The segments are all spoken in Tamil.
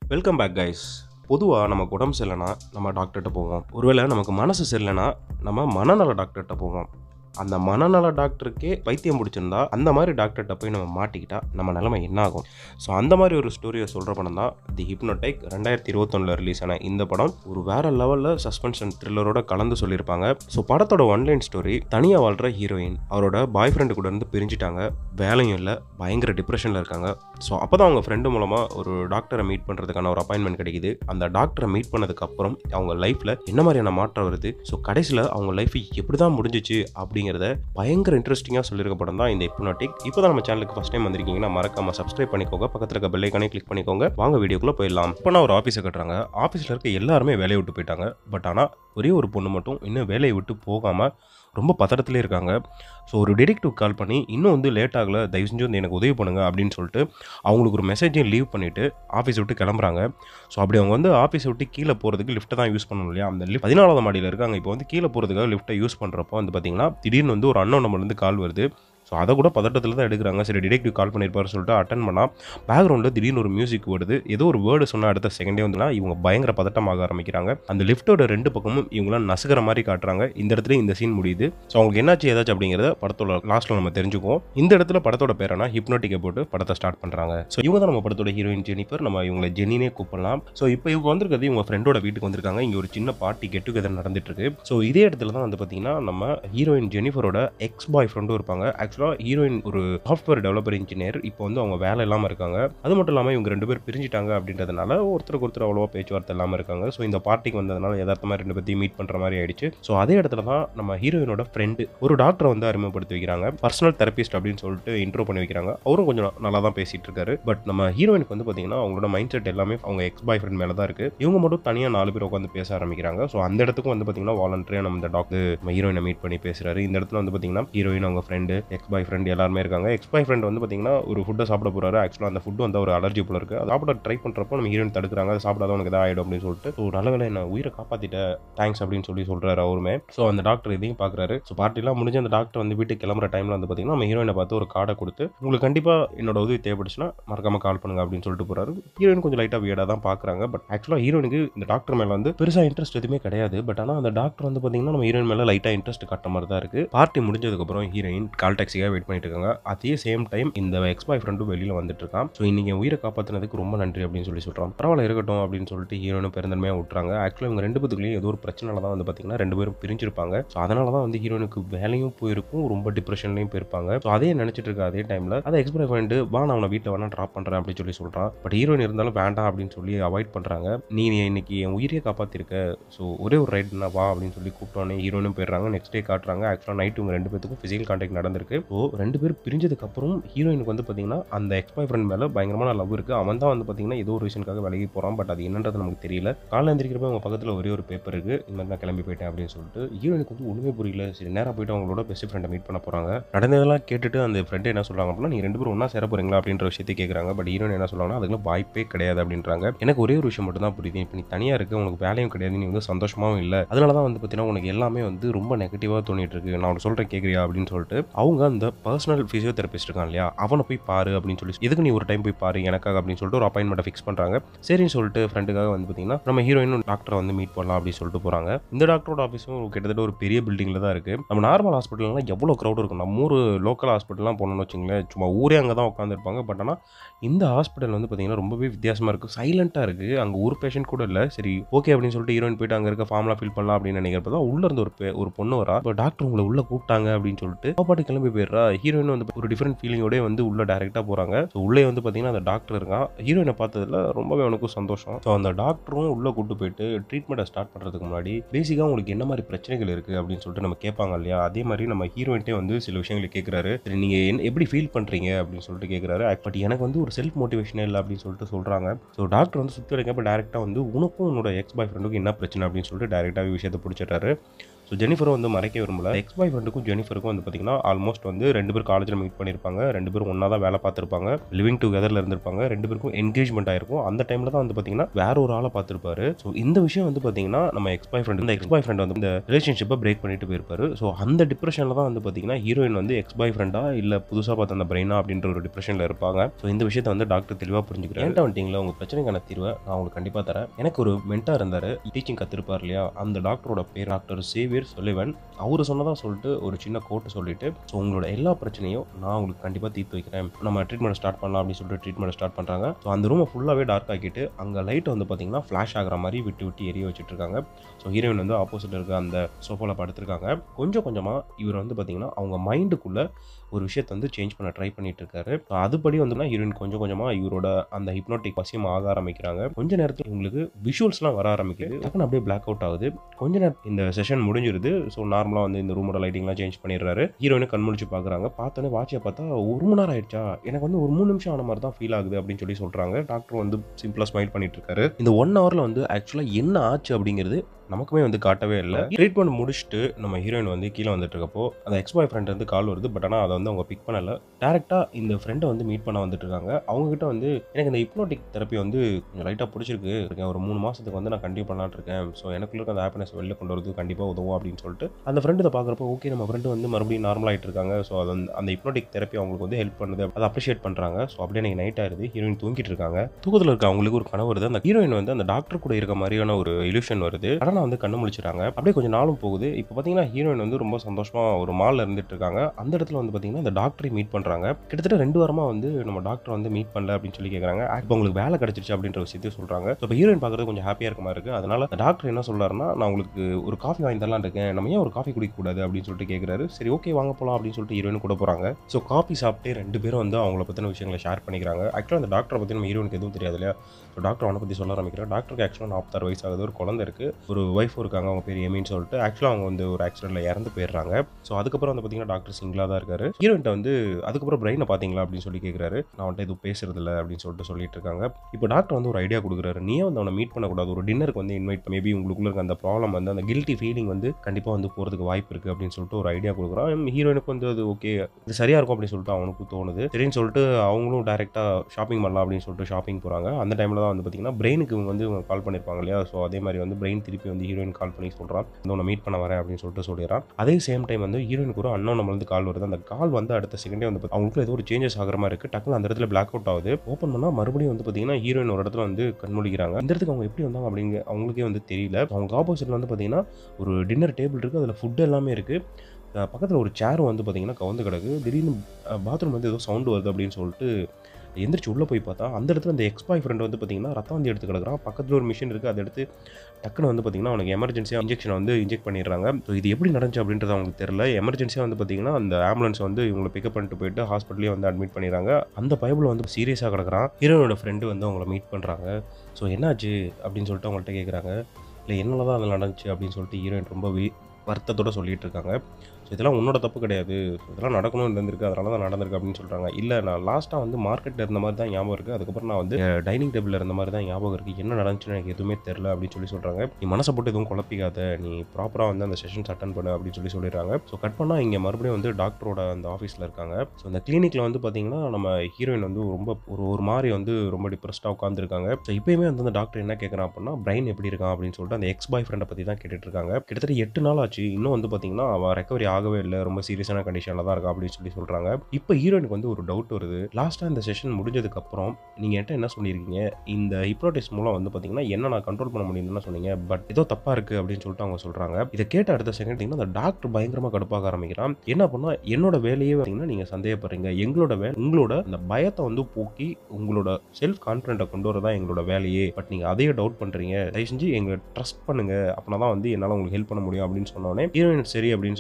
வெல்கம் பேக் கைஸ் பொதுவாக நமக்கு உடம்பு சரியில்லைனா நம்ம டாக்டர்கிட்ட போவோம் ஒருவேளை நமக்கு மனசு சரியில்லைனா நம்ம மனநல டாக்டர்கிட்ட போவோம் அந்த மனநல டாக்டருக்கே பைத்தியம் பிடிச்சிருந்தா அந்த மாதிரி டாக்டர்கிட்ட போய் நம்ம மாட்டிக்கிட்டா நம்ம நிலைமை என்ன ஆகும் ஸோ அந்த மாதிரி ஒரு ஸ்டோரியை சொல்கிற படம் தான் தி ஹிப்னோடெக் ரெண்டாயிரத்தி இருபத்தொன்னில் ரிலீஸ் ஆன இந்த படம் ஒரு வேற லெவலில் சஸ்பென்ஷன் த்ரில்லரோட கலந்து சொல்லியிருப்பாங்க ஸோ படத்தோட ஒன்லைன் ஸ்டோரி தனியாக வாழ்கிற ஹீரோயின் அவரோட பாய் ஃப்ரெண்டு கூட இருந்து பிரிஞ்சிட்டாங்க வேலையும் இல்லை பயங்கர டிப்ரெஷனில் இருக்காங்க ஸோ அப்போ தான் அவங்க ஃப்ரெண்டு மூலமாக ஒரு டாக்டரை மீட் பண்ணுறதுக்கான ஒரு அப்பாயின்மெண்ட் கிடைக்குது அந்த டாக்டரை மீட் பண்ணதுக்கு அப்புறம் அவங்க லைஃப்பில் என்ன மாதிரியான மாற்றம் வருது ஸோ கடைசியில் அவங்க லைஃப் எப்படி தான் முடிஞ்சிச்சு அப்படிங்கிறத பயங்கர இன்ட்ரெஸ்டிங்காக சொல்லியிருக்க படம் தான் இந்த ஹிப்னோட்டிக் இப்போ தான் நம்ம சேனலுக்கு ஃபஸ்ட் டைம் வந்திருக்கீங்கன்னா மறக்காம சப்ஸ்கிரைப் பண்ணிக்கோங்க பக்கத்தில் இருக்க பெல்லைக்கானே கிளிக் பண்ணிக்கோங்க வாங்க வீடியோக்குள்ளே போயிடலாம் இப்போ நான் ஒரு ஆஃபீஸை கட்டுறாங்க ஆஃபீஸில் இருக்க எல்லாருமே வேலையை விட்டு போயிட்டாங்க பட் ஆனால் ஒரே ஒரு பொண்ணு மட்டும் இன்னும் வேலையை விட்டு போகாமல் ரொம்ப பதட்டத்திலே இருக்காங்க ஸோ ஒரு டிடெக்டிவ் கால் பண்ணி இன்னும் வந்து லேட் ஆகலை தயவு செஞ்சு வந்து எனக்கு உதவி பண்ணுங்க அப்படின்னு சொல்லிட்டு அவங்களுக்கு ஒரு மெசேஜையும் லீவ் பண்ணிவிட்டு ஆஃபீஸ் விட்டு கிளம்புறாங்க ஸோ அப்படி அவங்க வந்து ஆஃபீஸை விட்டு கீழே போகிறதுக்கு லிஃப்ட்டை தான் யூஸ் பண்ணணும் இல்லையா அந்த லிஃப்ட் பதினாலாவது மாடியில் இருக்காங்க இப்போ வந்து கீழே போகிறதுக்காக லிஃப்ட்டை யூஸ் பண்ணுறப்போ வந்து பார்த்தீங்கன்னா திடீர்னு வந்து ஒரு அண்ணன் நம்மலேருந்து கால் வருது ஸோ அதை கூட பதட்டத்தில் தான் எடுக்கிறாங்க சரி டிடெக்டிவ் கால் பண்ணியிருப்பாரு சொல்லிட்டு அட்டன் பண்ணால் பேக்ரவுண்டில் திடீர்னு ஒரு மியூசிக் வருது ஏதோ ஒரு வேர்டு சொன்னால் அடுத்த செகண்டே வந்துனா இவங்க பயங்கர பதட்டமாக ஆரம்பிக்கிறாங்க அந்த லிஃப்ட்டோட ரெண்டு பக்கமும் இவங்களாம் நசுக்கிற மாதிரி காட்டுறாங்க இந்த இடத்துல இந்த சீன் முடியுது ஸோ அவங்களுக்கு என்னாச்சு ஏதாச்சும் அப்படிங்கிறத படத்தோட லாஸ்ட்டில் நம்ம தெரிஞ்சுக்குவோம் இந்த இடத்துல படத்தோட பேரானா ஹிப்னோட்டிக்கை போட்டு படத்தை ஸ்டார்ட் பண்ணுறாங்க ஸோ இவங்க தான் நம்ம படத்தோட ஹீரோயின் ஜெனிஃபர் நம்ம இவங்களை ஜெனினே கூப்பிடலாம் ஸோ இப்போ இவங்க வந்திருக்கிறது இவங்க ஃப்ரெண்டோட வீட்டுக்கு வந்திருக்காங்க இங்கே ஒரு சின்ன பார்ட்டி கெட் டுகெதர் நடந்துட்டு இருக்கு ஸோ இதே இடத்துல தான் வந்து பார்த்தீங்கன்னா நம்ம ஹீரோயின் ஜெனிஃபரோட எக்ஸ் பாய் ஃப்ரெண்டும் இருப்பாங்க ஆக்சுவலாக ஹீரோயின் ஒரு சாஃப்ட்வேர் டெவலப்பர் இன்ஜினியர் இப்போ வந்து அவங்க வேலை இல்லாமல் இருக்காங்க அது மட்டும் இல்லாமல் இவங்க ரெண்டு பேர் பிரிஞ்சிட்டாங்க அப்படின்றதுனால ஒருத்தருக்கு ஒருத்தர் அவ்வளோவா பேச்சுவார்த்தை இல்லாமல் இருக்காங்க ஸோ இந்த பார்ட்டிக்கு வந்ததுனால யதார்த்தமாக ரெண்டு பேர்த்தையும் மீட் பண்ணுற மாதிரி ஆயிடுச்சு ஸோ அதே இடத்துல தான் நம்ம ஹீரோயினோட ஃப்ரெண்டு ஒரு டாக்டரை வந்து அறிமுகப்படுத்தி வைக்கிறாங்க பர்சனல் தெரபிஸ்ட் அப்படின்னு சொல்லிட்டு இன்ட்ரோ பண்ணி வைக்கிறாங்க அவரும் கொஞ்சம் நல்லா தான் பேசிட்டு இருக்காரு பட் நம்ம ஹீரோயினுக்கு வந்து பார்த்தீங்கன்னா அவங்களோட மைண்ட் செட் எல்லாமே அவங்க எக்ஸ் பாய் ஃப்ரெண்ட் மேலே தான் இருக்கு இவங்க மட்டும் தனியாக நாலு பேர் உட்காந்து பேச ஆரம்பிக்கிறாங்க ஸோ அந்த இடத்துக்கும் வந்து பார்த்தீங்கன்னா வாலண்டரியாக நம்ம இந்த டாக்டர் நம்ம ஹீரோயினை மீட் பண்ணி பேசுறாரு இந்த இடத்துல வந்து பார்த்தீங்கன்னா ஹீரோயின் அவங்க ஃப்ரெண்டு எக்ஸ் பாய் ஃப்ரெண்ட் எல்லாருமே இருக்காங்க எக்ஸ் பாய் ஃப்ரெண்ட் வந்து பார்த்தீங்கன்னா ஒரு ஃபுட்டை சாப்பிட போறாரு ஆக்சுவலாக அந்த ஃபுட் வந்து ஒரு அலர்ஜி போல இருக்கு அது சாப்பிட ட்ரை பண்ணுறப்போ நம்ம ஹீரோயின் தடுக்கிறாங்க அதை சாப்பிடாத உனக்கு எதாவது ஆயிடும் அப்படின்னு சொல்லிட்டு ஸோ நல்ல வேலை என்ன உயிரை காப்பாத்திட்ட தேங்க்ஸ் அப்படின்னு சொல்லி சொல்றாரு அவருமே ஸோ அந்த டாக்டர் இதையும் பார்க்குறாரு ஸோ பார்ட்டிலாம் முடிஞ்சு அந்த டாக்டர் வந்து வீட்டுக்கு கிளம்புற டைமில் வந்து பார்த்தீங்கன்னா நம்ம ஹீரோயினை பார்த்து ஒரு கார்டை கொடுத்து உங்களுக்கு கண்டிப்பாக என்னோட உதவி தேவைப்படுச்சுன்னா மறக்காம கால் பண்ணுங்க அப்படின்னு சொல்லிட்டு போறாரு ஹீரோயின் கொஞ்சம் லைட்டாக வியடாக தான் பார்க்குறாங்க பட் ஆக்சுவலாக ஹீரோயினுக்கு இந்த டாக்டர் மேலே வந்து பெருசாக இன்ட்ரெஸ்ட் எதுவுமே கிடையாது பட் ஆனால் அந்த டாக்டர் வந்து பார்த்தீங்கன்னா நம்ம ஹீரோயின் மேலே லைட்டாக இன்ட்ரெஸ்ட் காட்டுற மாதிரி தான் இருக்கு பார்ட்டி முடிஞ்சதுக்கப்புறம் ஹீரோயின் கால் டாக்ஸிக்காக வெயிட் பண்ணிட்டு இருக்காங்க அதே சேம் டைம் இந்த எக்ஸ் பாய் ஃப்ரெண்டும் வெளியில் வந்துட்டு இருக்கான் ஸோ இன்னைக்கு என் உயிரை காப்பாற்றினதுக்கு ரொம்ப நன்றி அப்படின்னு சொல்லி சொல்கிறான் பரவாயில்ல இருக்கட்டும் அப்படின்னு சொல்லிட்டு ஹீரோயினும் பெருந்தன்மையாக விட்டுறாங்க ஆக்சுவலாக இவங்க ரெண்டு பேத்துக்குள்ளேயும் ஏதோ ஒரு பிரச்சனை தான் வந்து பார்த்தீங்கன்னா ரெண்டு பேரும் பிரிஞ்சிருப்பாங்க ஸோ அதனால தான் வந்து ஹீரோயினுக்கு வேலையும் போயிருக்கும் ரொம்ப டிப்ரெஷன்லையும் போயிருப்பாங்க ஸோ அதே நினச்சிட்டு இருக்க அதே டைமில் அதை எக்ஸ் பாய் ஃப்ரெண்டு வா நான் அவனை வீட்டில் வேணா ட்ராப் பண்ணுறேன் அப்படின்னு சொல்லி சொல்கிறான் பட் ஹீரோயின் இருந்தாலும் வேண்டாம் அப்படின்னு சொல்லி அவாய்ட் பண்ணுறாங்க நீ நீ இன்னைக்கு என் உயிரையே காப்பாற்றிருக்க ஸோ ஒரே ஒரு ரைட் நான் வா அப்படின்னு சொல்லி கூப்பிட்டோன்னே ஹீரோயினும் போயிடுறாங்க நெக்ஸ்ட் டே காட்டுறாங்க ஆக்சுவலாக நைட் இவங்க ரெண்டு பேத்துக்கும் ஃபிசிக்கல் கான்டாக்ட் நடந்திருக்கு ஸோ ரெண்டு பேர் பிரிஞ்சதுக்கு அப்புறம் ஹீரோயினுக்கு வந்து பார்த்தீங்கன்னா அந்த எக்ஸ் பாய் ஃப்ரெண்ட் மேலே பயங்கரமான லவ் இருக்குது அவன் தான் வந்து பார்த்தீங்கன்னா ஏதோ ஒரு ரீசனுக்காக விலகி போகிறான் பட் அது என்னன்றது நமக்கு தெரியல காலைல எந்திரிக்கிறப்ப அவங்க பக்கத்தில் ஒரே ஒரு பேப்பர் இருக்குது இந்த மாதிரி நான் கிளம்பி போயிட்டேன் அப்படின்னு சொல்லிட்டு ஹீரோயினுக்கு வந்து ஒன்றுமே புரியல சரி நேராக போயிட்டு அவங்களோட பெஸ்ட் ஃப்ரெண்டை மீட் பண்ண போகிறாங்க நடந்ததெல்லாம் கேட்டுட்டு அந்த ஃப்ரெண்டு என்ன சொல்கிறாங்க அப்படின்னா நீ ரெண்டு பேரும் ஒன்றா சேர போகிறீங்களா அப்படின்ற விஷயத்தை கேட்குறாங்க பட் ஹீரோயின் என்ன சொல்கிறாங்கன்னா அதுக்குள்ள வாய்ப்பே கிடையாது அப்படின்றாங்க எனக்கு ஒரே ஒரு விஷயம் மட்டும் தான் புரியுது இப்போ நீ தனியாக இருக்க உனக்கு வேலையும் கிடையாது நீ வந்து சந்தோஷமாவும் இல்லை அதனால தான் வந்து பார்த்தீங்கன்னா உனக்கு எல்லாமே வந்து ரொம்ப நெகட்டிவாக தோணிட்டு இருக்கு நான் உனக்கு சொல்கிறேன் கேட்குறியா அப்படின்னு சொல்லிட்டு அவங்க அந்த பர்சனல் ஃபிசியோதெரபிஸ்ட் இருக்கான் இல்லையா அவனை போய் பாரு அப்படின்னு சொல்லி எதுக்கு நீ ஒரு டைம் போய் பாரு எனக்காக அப்படின்னு சொல்லிட்டு ஒரு அப்பாயின்மெண்ட்டை ஃபிக்ஸ் பண்ணுறாங்க சரின்னு சொல்லிட்டு ஃப்ரெண்டுக்காக வந்து பார்த்தீங்கன்னா நம்ம ஹீரோயினும் டாக்டரை வந்து மீட் பண்ணலாம் அப்படின்னு சொல்லிட்டு போகிறாங்க இந்த டாக்டரோட ஆஃபீஸும் கிட்டத்தட்ட ஒரு பெரிய பில்டிங்கில் தான் இருக்குது நம்ம நார்மல் ஹாஸ்பிட்டல்லாம் எவ்வளோ க்ரௌட் இருக்கும் நம்ம ஊர் லோக்கல் ஹாஸ்பிட்டல்லாம் போனோம்னு வச்சுங்களேன் சும்மா ஊரே அங்கே தான் உட்காந்துருப்பாங்க பட் ஆனால் இந்த ஹாஸ்பிட்டல் வந்து பார்த்தீங்கன்னா ரொம்பவே வித்தியாசமாக இருக்குது சைலண்ட்டாக இருக்குது அங்கே ஒரு பேஷண்ட் கூட இல்லை சரி ஓகே அப்படின்னு சொல்லிட்டு ஹீரோயின் போயிட்டு அங்கே இருக்க ஃபார்ம்லாம் ஃபில் பண்ணலாம் அப்படின்னு நினைக்கிறப்ப தான் உள்ள இருந்து ஒரு பே- ஒரு பொண்ணு வரா இப்போ டாக்டர் உங்களை உள்ள கூப்பிட்டாங்க அப்படின்னு சொல்லிட்டு அவ பாட்டு கிளம்பி போயிடுறா ஹீரோயின் வந்து ஒரு டிஃப்ரெண்ட் ஃபீலிங்கோடய வந்து உள்ள டேரெக்டாக போகிறாங்க ஸோ உள்ளே வந்து பார்த்தீங்கன்னா அந்த டாக்டர் இருக்கான் ஹீரோயினை பார்த்ததுல ரொம்பவே அவனுக்கும் சந்தோஷம் ஸோ அந்த டாக்டரும் உள்ளே கூட்டு போயிட்டு ட்ரீட்மெண்ட்டை ஸ்டார்ட் பண்ணுறதுக்கு முன்னாடி பேசிக்காக உங்களுக்கு என்ன மாதிரி பிரச்சனைகள் இருக்குது அப்படின்னு சொல்லிட்டு நம்ம கேட்பாங்க இல்லையா அதே மாதிரி நம்ம ஹீரோயின்ட்டே வந்து சில விஷயங்களை கேட்குறாரு சரி நீங்கள் என்ன எப்படி ஃபீல் பண்ணுறீங்க அப்படின்னு சொல்லிட்டு கேட்குறாரு பட் எனக்கு வந்து ஒரு செல்ஃப் மோட்டிவேஷனே இல்லை அப்படின்னு சொல்லிட்டு சொல்கிறாங்க ஸோ டாக்டர் வந்து சுற்றி வரைக்கப்போ டேரெக்டாக வந்து உனக்கும் உன்னோட எக்ஸ் பாய் ஃப்ரெண்டுக்கும் என்ன பிரச்சனை அப்படின்னு சொல்லிட்டு டேரெக்டாக விஷயத்தை பிடிச்சிட்டாரு ஸோ ஜெனிஃபரும் வந்து மறைக்க விரும்பல எக்ஸ் பாய் ஃப்ரெண்டுக்கும் ஜெனிஃபருக்கும் வந்து பார்த்தீங்கன்னா ஆல்மோஸ்ட் வந்து ரெண்டு பேர் காலேஜில் மீட் பண்ணியிருப்பாங்க ரெண்டு பேரும் ஒன்றா தான் வேலை பார்த்துருப்பாங்க லிவிங் டுகெதரில் இருந்திருப்பாங்க ரெண்டு பேருக்கும் என்கேஜ்மெண்ட் ஆயிருக்கும் அந்த டைமில் தான் வந்து பார்த்தீங்கன்னா வேற ஒரு ஆளை பார்த்துருப்பாரு ஸோ இந்த விஷயம் வந்து பார்த்தீங்கன்னா நம்ம எக்ஸ் பாய் ஃப்ரெண்ட் இந்த எக்ஸ் பாய் ஃப்ரெண்ட் வந்து இந்த ரிலேஷன்ஷிப்பை பிரேக் பண்ணிட்டு போயிருப்பாரு ஸோ அந்த டிப்ரெஷனில் தான் வந்து பார்த்தீங்கன்னா ஹீரோயின் வந்து எக்ஸ் பாய் ஃப்ரெண்டா இல்லை புதுசாக பார்த்த அந்த பிரெயினா அப்படின்ற ஒரு டிப்ரெஷனில் இருப்பாங்க ஸோ இந்த விஷயத்தை வந்து டாக்டர் தெளிவாக புரிஞ்சுக்கிறேன் என்கிட்ட வந்துட்டீங்களா உங்கள் பிரச்சனைக்கான தீர்வை நான் உங்களுக்கு கண்டிப்பாக தரேன் எனக்கு ஒரு மென்டா இருந்தார் டீச்சிங் கற்றுருப்பார் இல்லையா அந்த டாக்டரோட பேர் டாக்டர் சேவியர் சொலிவன் அவர் சொன்னதா சொல்லிட்டு ஒரு சின்ன கோட்டு சொல்லிட்டு ஸோ உங்களோட எல்லா பிரச்சனையும் நான் உங்களுக்கு கண்டிப்பாக தீர்த்து வைக்கிறேன் நம்ம ட்ரீட்மெண்ட் ஸ்டார்ட் பண்ணலாம் அப்படின்னு சொல்லிட்டு ட்ரீட்மெண்ட் ஸ்டார்ட் பண்ணுறாங்க ஸோ அந்த ரூமை ஃபுல்லாகவே டார்க் ஆக்கிட்டு அங்கே லைட் வந்து பார்த்தீங்கன்னா ஃப்ளாஷ் ஆகிற மாதிரி விட்டு விட்டு எரிய வச்சுட்டு இருக்காங்க ஸோ ஹீரோயின் வந்து ஆப்போசிட் இருக்க அந்த சோஃபாவில் படுத்திருக்காங்க கொஞ்சம் கொஞ்சமாக இவர் வந்து பார்த்தீங்கன்னா அவங்க மைண்டுக்குள்ளே ஒரு விஷயத்தை வந்து சேஞ்ச் பண்ண ட்ரை பண்ணிட்டு இருக்காரு So அதுபடி வந்து ஹீரோயின் கொஞ்சம் கொஞ்சமாக இவரோட அந்த ஹிப்னோட்டிக் வசியம் ஆக ஆரம்பிக்கிறாங்க கொஞ்ச நேரத்தில் உங்களுக்கு விஷுவல்ஸ்லாம் வர ஆரம்பிக்குது டக்குன்னு அப்படியே பிளாக் அவுட் ஆகுது கொஞ்ச நேரம் இந்த செஷன் முடிஞ்சிருது ஸோ நார்மலாக வந்து இந்த ரூமோட லைட்டிங்லாம் சேஞ்ச் பண்ணிடுறாரு ஹீரோயினை கண் முழிச்சு பார்க்குறாங்க பார்த்தோன்னே வாட்சை பார்த்தா ஒரு மணி நேரம் ஆயிடுச்சா எனக்கு வந்து ஒரு மூணு நிமிஷம் ஆன மாதிரி தான் ஃபீல் ஆகுது அப்படின்னு சொல்லி சொல்கிறாங்க டாக்டர் வந்து சிம்பிளாக ஸ்மைல் பண்ணிட்டு இருக்காரு இந்த ஒன் ஹவரில் வந்து ஆக்சுவலாக என்ன ஆச்சு அப்படிங்கிறது நமக்குமே வந்து காட்டவே இல்லை ட்ரீட்மெண்ட் முடிச்சுட்டு நம்ம ஹீரோயின் வந்து கீழே வந்துட்டு இருக்கப்போ அந்த எக்ஸ் பாய் ஃப்ரெண்ட் வந்து கால் வருது பட் ஆனால் அதை வந்து அவங்க பிக் பண்ணல டேரெக்டாக இந்த ஃப்ரெண்டை வந்து மீட் பண்ண வந்துட்டு இருக்காங்க அவங்க கிட்ட வந்து எனக்கு இந்த ஹிப்னோட்டிக் தெரப்பி வந்து கொஞ்சம் லைட்டாக பிடிச்சிருக்கு இருக்கேன் ஒரு மூணு மாதத்துக்கு வந்து நான் கண்டிப்பாக பண்ணலான்னு இருக்கேன் ஸோ எனக்குள்ள இருக்க அந்த ஹாப்பினஸ் வெளில கொண்டு வரது கண்டிப்பாக உதவும் அப்படின்னு சொல்லிட்டு அந்த ஃப்ரெண்டு இதை பார்க்குறப்போ ஓகே நம்ம ஃப்ரெண்டு வந்து மறுபடியும் நார்மல் ஆகிட்டு இருக்காங்க ஸோ அது வந்து அந்த ஹிப்னோட்டிக் தெரப்பி அவங்களுக்கு வந்து ஹெல்ப் பண்ணுது அதை அப்ரிஷியேட் பண்ணுறாங்க ஸோ அப்படியே எனக்கு நைட் ஆயிருது ஹீரோயின் தூங்கிட்டு இருக்காங்க தூக்கத்தில் இருக்க அவங்களுக்கு ஒரு கனவு வருது அந்த ஹீரோயின் வந்து அந்த டாக்டர் கூட இருக்க மாதிரியான ஒரு இல்யூஷன் வருது ஆனால் வந்து கண்ணு முழிச்சிடறாங்க அப்படியே கொஞ்சம் நாளும் போகுது இப்போ பார்த்தீங்கன்னா ஹீரோயின் வந்து ரொம்ப சந்தோஷமா ஒரு மால்ல இருந்துட்டு இருக்காங்க அந்த இடத்துல வந்து பார்த்தீங்கன்னா இந்த டாக்டரை மீட் பண்றாங்க கிட்டத்தட்ட ரெண்டு வாரமா வந்து நம்ம டாக்டர் வந்து மீட் பண்ணல அப்படின்னு சொல்லி கேட்குறாங்க இப்போ உங்களுக்கு வேலை கிடைச்சிருச்சு அப்படின்ற விஷயத்தையும் சொல்றாங்க ஸோ இப்போ ஹீரோயின் பார்க்கறது கொஞ்சம் ஹாப்பியா இருக்க மாதிரி இருக்கு அதனால டாக்டர் என்ன சொல்றாருன்னா நான் உங்களுக்கு ஒரு காஃபி வாங்கி தரலாம் இருக்கேன் நம்ம ஏன் ஒரு காஃபி குடிக்க கூடாது அப்படின்னு சொல்லிட்டு கேட்குறாரு சரி ஓகே வாங்க போலாம் அப்படின்னு சொல்லிட்டு ஹீரோயின் கூட போறாங்க ஸோ காஃபி சாப்பிட்டு ரெண்டு பேரும் வந்து அவங்கள பத்தின விஷயங்களை ஷேர் பண்ணிக்கிறாங்க ஆக்சுவலாக அந்த டாக்டரை பத்தி நம்ம ஹீரோனுக்கு எதுவும் தெரியாது இல்லையா ஸோ டாக்டர் அவனை பற்றி சொல்ல ஆரம்பிக்கிறேன் டாக்டருக்கு ஆக்சுவலாக நாற்பத்தாறு வயசு ஆகுது ஒரு குழந்தை இருக்குது ஒரு ஒய்ஃப் இருக்காங்க அவங்க பேர் எமின்னு சொல்லிட்டு ஆக்சுவலாக அவங்க வந்து ஒரு ஆக்சிடென்ட்டில் இறந்து போயிடுறாங்க ஸோ அதுக்கப்புறம் வந்து பார்த்தீங்கன்னா டாக்டர் சிங்கிளாக தான் இருக்காரு ஹீரோயின்ட்ட வந்து அதுக்கப்புறம் பிரெயினை பார்த்தீங்களா அப்படின்னு சொல்லி கேட்குறாரு நான் வந்துட்டு எதுவும் பேசுறது இல்லை அப்படின்னு சொல்லிட்டு சொல்லிட்டு இருக்காங்க இப்போ டாக்டர் வந்து ஒரு ஐடியா கொடுக்குறாரு நீயே வந்து அவனை மீட் பண்ணக்கூடாது ஒரு டின்னருக்கு வந்து இன்வைட் மேபி உங்களுக்குள்ள இருக்க அந்த ப்ராப்ளம் வந்து அந்த கில்ட்டி ஃபீலிங் வந்து கண்டிப்பாக வந்து போகிறதுக்கு வாய்ப்பு இருக்குது அப்படின்னு சொல்லிட்டு ஒரு ஐடியா கொடுக்குறான் ஹீரோயினுக்கு வந்து அது ஓகே இது சரியாக இருக்கும் அப்படின்னு சொல்லிட்டு அவனுக்கு தோணுது சரின்னு சொல்லிட்டு அவங்களும் டேரெக்டாக ஷாப்பிங் பண்ணலாம் அப்படின்னு சொல்லிட்டு ஷாப்பிங் போகிறாங்க அந்த டைமில் தான் வந்து பார்த்தீங்கன்னா பிரெயினுக்கு இவங்க வந்து இவங்க கால் பண்ணியிருப்பாங்க இல்லையா ஸோ அதே மாதிரி வந்து பிரெயின் திருப்பி வந்து ஹீரோயின் கால் பண்ணி சொல்கிறான் வந்து உன்னை மீட் பண்ண வரேன் அப்படின்னு சொல்லிட்டு சொல்லிடுறான் அதே சேம் டைம் வந்து ஹீரோயினுக்கு ஒரு அண்ணன் நம்மளுக்கு கால் வருது அந்த கால் வந்து அடுத்த செகண்டே வந்து அவங்களுக்கு ஏதோ ஒரு சேஞ்சஸ் ஆகிற மாதிரி இருக்குது டக்குனு அந்த இடத்துல பிளாக் அவுட் ஆகுது ஓப்பன் பண்ணால் மறுபடியும் வந்து பார்த்தீங்கன்னா ஹீரோயின் ஒரு இடத்துல வந்து கண்மொழிக்கிறாங்க இந்த இடத்துக்கு அவங்க எப்படி வந்தாங்க அப்படிங்க அவங்களுக்கே வந்து தெரியல அவங்க ஆப்போசிட்டில் வந்து பார்த்தீங்கன்னா ஒரு டின்னர் டேபிள் இருக்குது அதில் ஃபுட் எல்லாமே இருக்குது பக்கத்தில் ஒரு சேரும் வந்து பார்த்தீங்கன்னா கவுந்து கிடக்கு திடீர்னு பாத்ரூம் வந்து ஏதோ சவுண்டு வருது அப்படின்னு சொல்லிட்டு எந்திரிச்சு உள்ளே போய் பார்த்தா அந்த இடத்துல அந்த எக்ஸ் பாய் ஃப்ரெண்ட் வந்து பார்த்தீங்கன்னா ரத்தம் வந்து எடுத்து கிடக்குறான் பக்கத்தில் ஒரு மிஷின் இருக்குது அதை எடுத்து டக்குன்னு வந்து பார்த்தீங்கன்னா அவனுக்கு எமர்ஜென்சியாக இன்ஜெக்ஷன் வந்து இன்ஜெக்ட் பண்ணிடுறாங்க ஸோ இது எப்படி நடந்துச்சு அப்படின்றது அவங்களுக்கு தெரியல எமர்ஜென்சியாக வந்து பார்த்தீங்கன்னா அந்த ஆம்புலன்ஸ் வந்து இவங்களை பிக்கப் பண்ணிட்டு போயிட்டு ஹாஸ்பிட்டலே வந்து அட்மிட் பண்ணிடுறாங்க அந்த பைபிள் வந்து சீரியஸாக கிடக்குறான் ஹீரோனோட ஃப்ரெண்டு வந்து அவங்கள மீட் பண்ணுறாங்க ஸோ என்னாச்சு அப்படின்னு சொல்லிட்டு அவங்கள்ட்ட கேட்குறாங்க இல்லை என்னால தான் அது நடந்துச்சு அப்படின்னு சொல்லிட்டு ஹீரோயின் ரொம்ப வி வருத்தத்தோட சொல்லிட்டு இருக்காங்க ஸோ இதெல்லாம் உன்னோட தப்பு கிடையாது ஸோ இதெல்லாம் நடக்கணும்னு இருந்திருக்கு அதனால தான் நடந்திருக்கு அப்படின்னு சொல்கிறாங்க இல்லை நான் லாஸ்ட்டாக வந்து மார்க்கெட்டில் இருந்த மாதிரி தான் ஞாபகம் இருக்குது அதுக்கப்புறம் நான் வந்து டைனிங் டேபிளில் இருந்த மாதிரி தான் ஞாபகம் இருக்குது என்ன நடந்துச்சுன்னு எனக்கு எதுவுமே தெரில அப்படின்னு சொல்லி சொல்கிறாங்க நீ மனசை போட்டு எதுவும் குழப்பிக்காத நீ ப்ராப்பராக வந்து அந்த செஷன்ஸ் அட்டன் பண்ணு அப்படின்னு சொல்லி சொல்லிடுறாங்க ஸோ கட் பண்ணால் இங்கே மறுபடியும் வந்து டாக்டரோட அந்த ஆஃபீஸில் இருக்காங்க ஸோ அந்த கிளினிக்கில் வந்து பார்த்தீங்கன்னா நம்ம ஹீரோயின் வந்து ரொம்ப ஒரு ஒரு மாதிரி வந்து ரொம்ப டிப்ரெஸ்டாக உட்காந்துருக்காங்க ஸோ இப்போயுமே வந்து அந்த டாக்டர் என்ன கேட்குறான் அப்படின்னா பிரைன் எப்படி இருக்கான் அப்படின்னு சொல்லிட்டு அந்த எக்ஸ் பாய் ஃப்ரெண்டை பற்றி தான் கேட்டுட்டு இருக்காங்க கிட்டத்தட்ட எட்டு நாள் ஆச்சு இன்னும் வந்து பார்த்தீங்கன்னா அவன் ரெக்கவரி ஆகவே இல்லை ரொம்ப சீரியஸான கண்டிஷனில் தான் இருக்கா அப்படின்னு சொல்லி சொல்கிறாங்க இப்போ ஹீரோயினுக்கு வந்து ஒரு டவுட் வருது லாஸ்ட்டாக இந்த செஷன் முடிஞ்சதுக்கப்புறம் நீங்கள் என்கிட்ட என்ன சொல்லியிருக்கீங்க இந்த ஹிப்ரோட்டிஸ் மூலம் வந்து பார்த்தீங்கன்னா என்ன நான் கண்ட்ரோல் பண்ண முடியும்னு சொன்னீங்க பட் ஏதோ தப்பாக இருக்குது அப்படின்னு சொல்லிட்டு அவங்க சொல்கிறாங்க இதை கேட்ட அடுத்த செகண்ட் அந்த டாக்டர் பயங்கரமாக கடுப்பாக ஆரம்பிக்கிறான் என்ன பண்ணா என்னோட வேலையே பார்த்தீங்கன்னா நீங்கள் சந்தேகப்படுறீங்க எங்களோட வேலை உங்களோட அந்த பயத்தை வந்து போக்கி உங்களோட செல்ஃப் கான்ஃபிடென்ட்டை கொண்டு வரதான் எங்களோட வேலையே பட் நீங்கள் அதையே டவுட் பண்ணுறீங்க தயவு செஞ்சு எங்களை ட்ரஸ்ட் பண்ணுங்க அப்படின்னா தான் வந்து என்னால் உங்களுக்கு ஹெல்ப் பண்ண முடியும் அப்படின்னு சொன்னோடனே ஹீரோயின் சரி அப்படின்னு சொல்லிட்டு